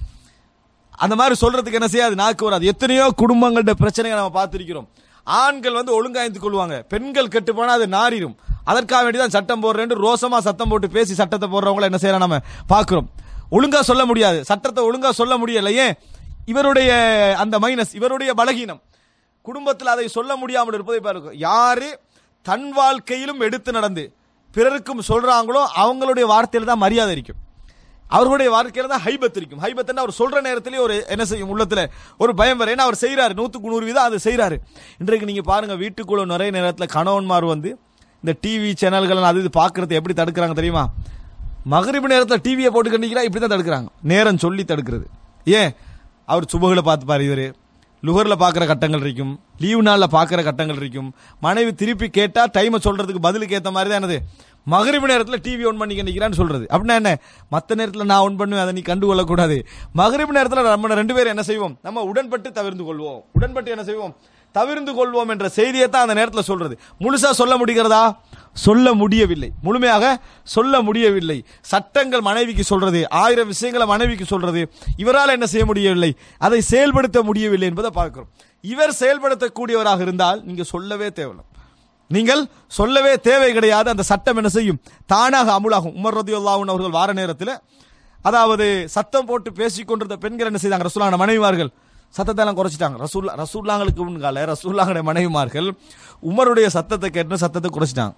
அந்த மாதிரி சொல்றதுக்கு என்ன செய்யாது நாக்கு வராது எத்தனையோ குடும்பங்கள்ட்ட பிரச்சனைகளை நம்ம பார்த்திருக்கிறோம் ஆண்கள் வந்து ஒழுங்காய்ந்து கொள்வாங்க பெண்கள் கெட்டு போனா அது நாரிடும் அதற்காக வேண்டி தான் சட்டம் போடுறேன் ரோசமா சத்தம் போட்டு பேசி சட்டத்தை போடுறவங்கள என்ன செய்யறோம் நம்ம பார்க்கிறோம் ஒழுங்கா சொல்ல முடியாது சட்டத்தை ஒழுங்கா சொல்ல முடியல ஏன் இவருடைய அந்த மைனஸ் இவருடைய பலகீனம் குடும்பத்தில் அதை சொல்ல முடியாமல் இருப்பதை பாருங்க யாரு தன் வாழ்க்கையிலும் எடுத்து நடந்து பிறருக்கும் சொல்றாங்களோ அவங்களுடைய வார்த்தையில தான் மரியாதை இருக்கும் அவர்களுடைய வாழ்க்கையில தான் ஹைபத் இருக்கும் ஹைபத் அவர் சொல்ற நேரத்திலே ஒரு என்ன செய்யும் உள்ளத்துல ஒரு பயம் வர ஏன்னா அவர் செய்யறாரு நூத்துக்கு நூறு வீதம் அதை செய்யறாரு இன்றைக்கு நீங்க பாருங்க வீட்டுக்குள்ள நிறைய நேரத்தில் கணவன்மார் வந்து இந்த டிவி சேனல்கள் அது இது பாக்குறது எப்படி தடுக்கிறாங்க தெரியுமா மகரிபு நேரத்தில் டிவியை போட்டு கண்டிக்கிறா இப்படி தான் தடுக்கிறாங்க நேரம் சொல்லி தடுக்கிறது ஏன் அவர் சுபகளை பார்த்து பாரு இவரு லுகரில் பார்க்குற கட்டங்கள் இருக்கும் லீவு நாளில் பார்க்குற கட்டங்கள் இருக்கும் மனைவி திருப்பி கேட்டால் டைமை சொல்றதுக்கு பதிலுக்கு ஏற்ற மாதிரி தான் என்னது மகரிபு நேரத்தில் டிவி ஆன் பண்ணி நிற்கிறான்னு சொல்றது அப்படின்னா என்ன மற்ற நேரத்தில் நான் ஆன் பண்ணுவேன் அதை நீ கண்டு கொள்ளக்கூடாது மகரிபு நேரத்தில் நம்ம ரெண்டு பேரும் என்ன செய்வோம் நம்ம உடன்பட்டு தவிர்த்து கொள்வோம் உடன்பட்டு என்ன செய்வோம் தவிர்ந்து கொள்வோம் என்ற செய்தியை தான் அந்த நேரத்தில் சொல்றது முழுசா சொல்ல முடிகிறதா சொல்ல முடியவில்லை முழுமையாக சொல்ல முடியவில்லை சட்டங்கள் மனைவிக்கு சொல்றது ஆயிரம் விஷயங்களை மனைவிக்கு சொல்றது இவரால் என்ன செய்ய முடியவில்லை அதை செயல்படுத்த முடியவில்லை என்பதை பார்க்கிறோம் இவர் செயல்படுத்தக்கூடியவராக இருந்தால் நீங்க சொல்லவே தேவையில்லை நீங்கள் சொல்லவே தேவை கிடையாது அந்த சட்டம் என்ன செய்யும் தானாக அமுலாகும் உமர் ரதியுல்லாஹன் அவர்கள் வார நேரத்தில் அதாவது சத்தம் போட்டு பேசிக் கொண்டிருந்த பெண்கள் என்ன செய்தாங்க ரசூலான மனைவிமார்கள் சத்தத்தை எல்லாம் குறைச்சிட்டாங்க ரசூல்லா ரசூல்லாங்களுக்கு முன்கால ரசூல்லாங்களுடைய மனைவிமார்கள் உமருடைய சத்தத்தை கேட்டு சத்தத்தை குறைச்சிட்டாங்க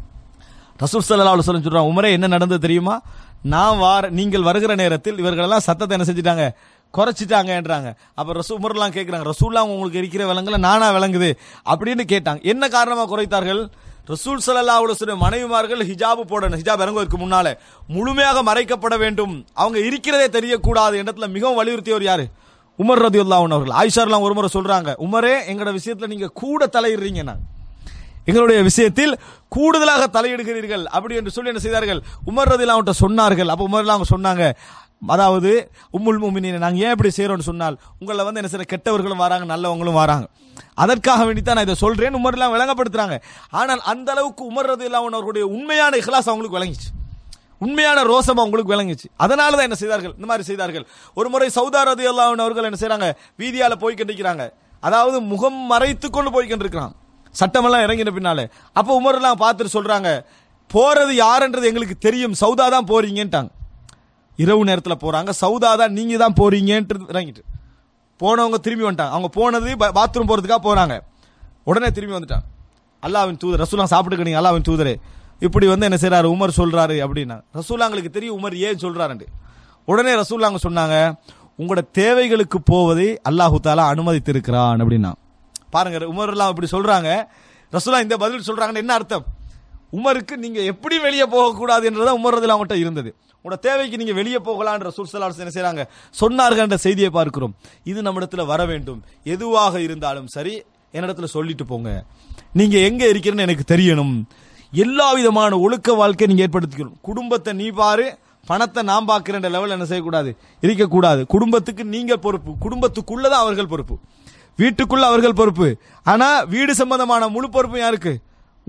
ரசூல் சல்லா சொல்லம் சொல்றாங்க உமரே என்ன நடந்தது தெரியுமா நான் வார நீங்கள் வருகிற நேரத்தில் இவர்களெல்லாம் சத்தத்தை என்ன செஞ்சிட்டாங்க குறைச்சிட்டாங்கன்றாங்க அப்ப ரசூ உமர்லாம் கேட்கிறாங்க ரசூல்லா உங்களுக்கு இருக்கிற விலங்குல நானா விளங்குது அப்படின்னு கேட்டாங்க என்ன காரணமா குறைத்தார்கள் ரசூல் சல்லா அலுவலுடைய மனைவிமார்கள் ஹிஜாபு போடணும் ஹிஜாப் இறங்குவதற்கு முன்னால முழுமையாக மறைக்கப்பட வேண்டும் அவங்க இருக்கிறதே தெரியக்கூடாது இடத்துல மிகவும் வலியுறுத்தியவர் யாரு உமர் ரதியுல்லாஹன் அவர்கள் ஆயிஷார்லாம் ஒரு முறை சொல்றாங்க உமரே எங்களோட விஷயத்துல நீங்க கூட தலையிடுறீங்க நான் எங்களுடைய விஷயத்தில் கூடுதலாக தலையிடுகிறீர்கள் அப்படி என்று சொல்லி என்ன செய்தார்கள் உமர் ரதில் அவன்கிட்ட சொன்னார்கள் அப்ப உமர்லாம் அவங்க சொன்னாங்க அதாவது உம்முல் முமினின் நாங்க ஏன் இப்படி செய்யறோம்னு சொன்னால் உங்களை வந்து என்ன செய்ய கெட்டவர்களும் வராங்க நல்லவங்களும் வராங்க அதற்காக வேண்டி தான் நான் இதை சொல்றேன் உமர்லாம் விளங்கப்படுத்துறாங்க ஆனால் அந்த அளவுக்கு உமர் ரதி அவர்களுடைய உண்மையான இஹ்லாஸ் அவங்களுக்கு விளங்கிச்சு உண்மையான ரோசம் அவங்களுக்கு விளங்குச்சு அதனால தான் என்ன செய்தார்கள் இந்த மாதிரி செய்தார்கள் ஒரு முறை சவுதா ரதி அவர்கள் என்ன செய்யறாங்க வீதியால போய் கண்டிக்கிறாங்க அதாவது முகம் மறைத்து கொண்டு போய் கண்டிருக்கிறான் சட்டமெல்லாம் இறங்கின பின்னால அப்ப உமர்லாம் பார்த்துட்டு சொல்றாங்க போறது யாருன்றது எங்களுக்கு தெரியும் சவுதா தான் போறீங்கன்ட்டாங்க இரவு நேரத்தில் போறாங்க சவுதா தான் நீங்க தான் போறீங்கன்றது இறங்கிட்டு போனவங்க திரும்பி வந்துட்டாங்க அவங்க போனது பாத்ரூம் போறதுக்காக போறாங்க உடனே திரும்பி வந்துட்டாங்க அல்லாவின் தூதர் ரசூலா சாப்பிட்டுக்கிறீங்க அல்லாவின் தூதரே இப்படி வந்து என்ன செய்யறாரு உமர் சொல்றாரு அப்படின்னா ரசூலாங்களுக்கு தெரியும் உமர் ஏன் சொல்றாரு உடனே ரசூலாங்க சொன்னாங்க உங்களோட தேவைகளுக்கு போவதை அல்லாஹு தாலா அனுமதித்திருக்கிறான் அப்படின்னா பாருங்க உமர்லாம் இப்படி சொல்றாங்க ரசூலா இந்த பதில் சொல்றாங்கன்னு என்ன அர்த்தம் உமருக்கு நீங்க எப்படி வெளியே போகக்கூடாது என்றதான் உமர் ரதில் அவங்ககிட்ட இருந்தது உங்களோட தேவைக்கு நீங்க வெளியே போகலான்ற சுல்சலால் என்ன செய்யறாங்க சொன்னார்கள் என்ற செய்தியை பார்க்கிறோம் இது நம்மிடத்துல வர வேண்டும் எதுவாக இருந்தாலும் சரி என்னிடத்துல சொல்லிட்டு போங்க நீங்க எங்க இருக்கிறன்னு எனக்கு தெரியணும் எல்லா விதமான ஒழுக்க வாழ்க்கை நீங்க ஏற்படுத்திக்கணும் குடும்பத்தை நீ பாரு பணத்தை நான் பார்க்கிறேன் லெவல் என்ன செய்யக்கூடாது இருக்கக்கூடாது குடும்பத்துக்கு நீங்க பொறுப்பு குடும்பத்துக்குள்ளதான் அவர்கள் பொறுப்பு வீட்டுக்குள்ள அவர்கள் பொறுப்பு ஆனா வீடு சம்பந்தமான முழு பொறுப்பு யாருக்கு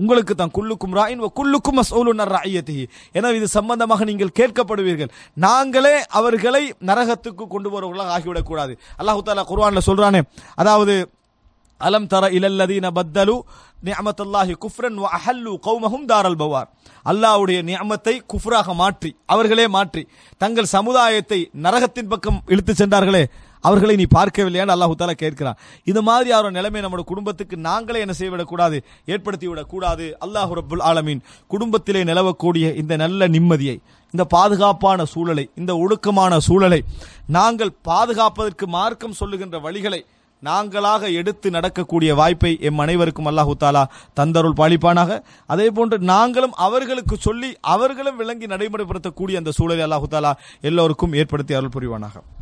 உங்களுக்கு தான் குல்லுக்கும் ராயின் குல்லுக்கும் மஸ்ஊலுன் ராயத்திஹி எனவே இது சம்பந்தமாக நீங்கள் கேட்கப்படுவீர்கள் நாங்களே அவர்களை நரகத்துக்கு கொண்டு போறவர்களாக ஆகிவிடக் கூடாது அல்லாஹு தாலா குர்ஆன்ல சொல்றானே அதாவது அலம் தர இலல்லதீன பத்தலு நிஅமத்துல்லாஹி குஃப்ரன் வ அஹல்லு கௌமஹும் தாரல் பவார் அல்லாஹ்வுடைய நியமத்தை குஃப்ராக மாற்றி அவர்களே மாற்றி தங்கள் சமுதாயத்தை நரகத்தின் பக்கம் இழுத்து சென்றார்களே அவர்களை நீ பார்க்கவில்லையான்னு அல்லாஹு தாலா கேட்கிறான் இது மாதிரி அவரோட நிலைமை நம்முடைய குடும்பத்துக்கு நாங்களே என்ன செய்துவிடக்கூடாது ஏற்படுத்தி விடக்கூடாது அல்லாஹு ரப்புல் ஆலமீன் குடும்பத்திலே நிலவக்கூடிய இந்த நல்ல நிம்மதியை இந்த பாதுகாப்பான சூழலை இந்த ஒழுக்கமான சூழலை நாங்கள் பாதுகாப்பதற்கு மார்க்கம் சொல்லுகின்ற வழிகளை நாங்களாக எடுத்து நடக்கக்கூடிய வாய்ப்பை எம் அனைவருக்கும் அல்லாஹு தாலா தந்தருள் பாலிப்பானாக அதே போன்று நாங்களும் அவர்களுக்கு சொல்லி அவர்களும் விளங்கி நடைமுறைப்படுத்தக்கூடிய அந்த சூழலை அல்லாஹு தாலா எல்லோருக்கும் ஏற்படுத்தி அருள் புரிவானாக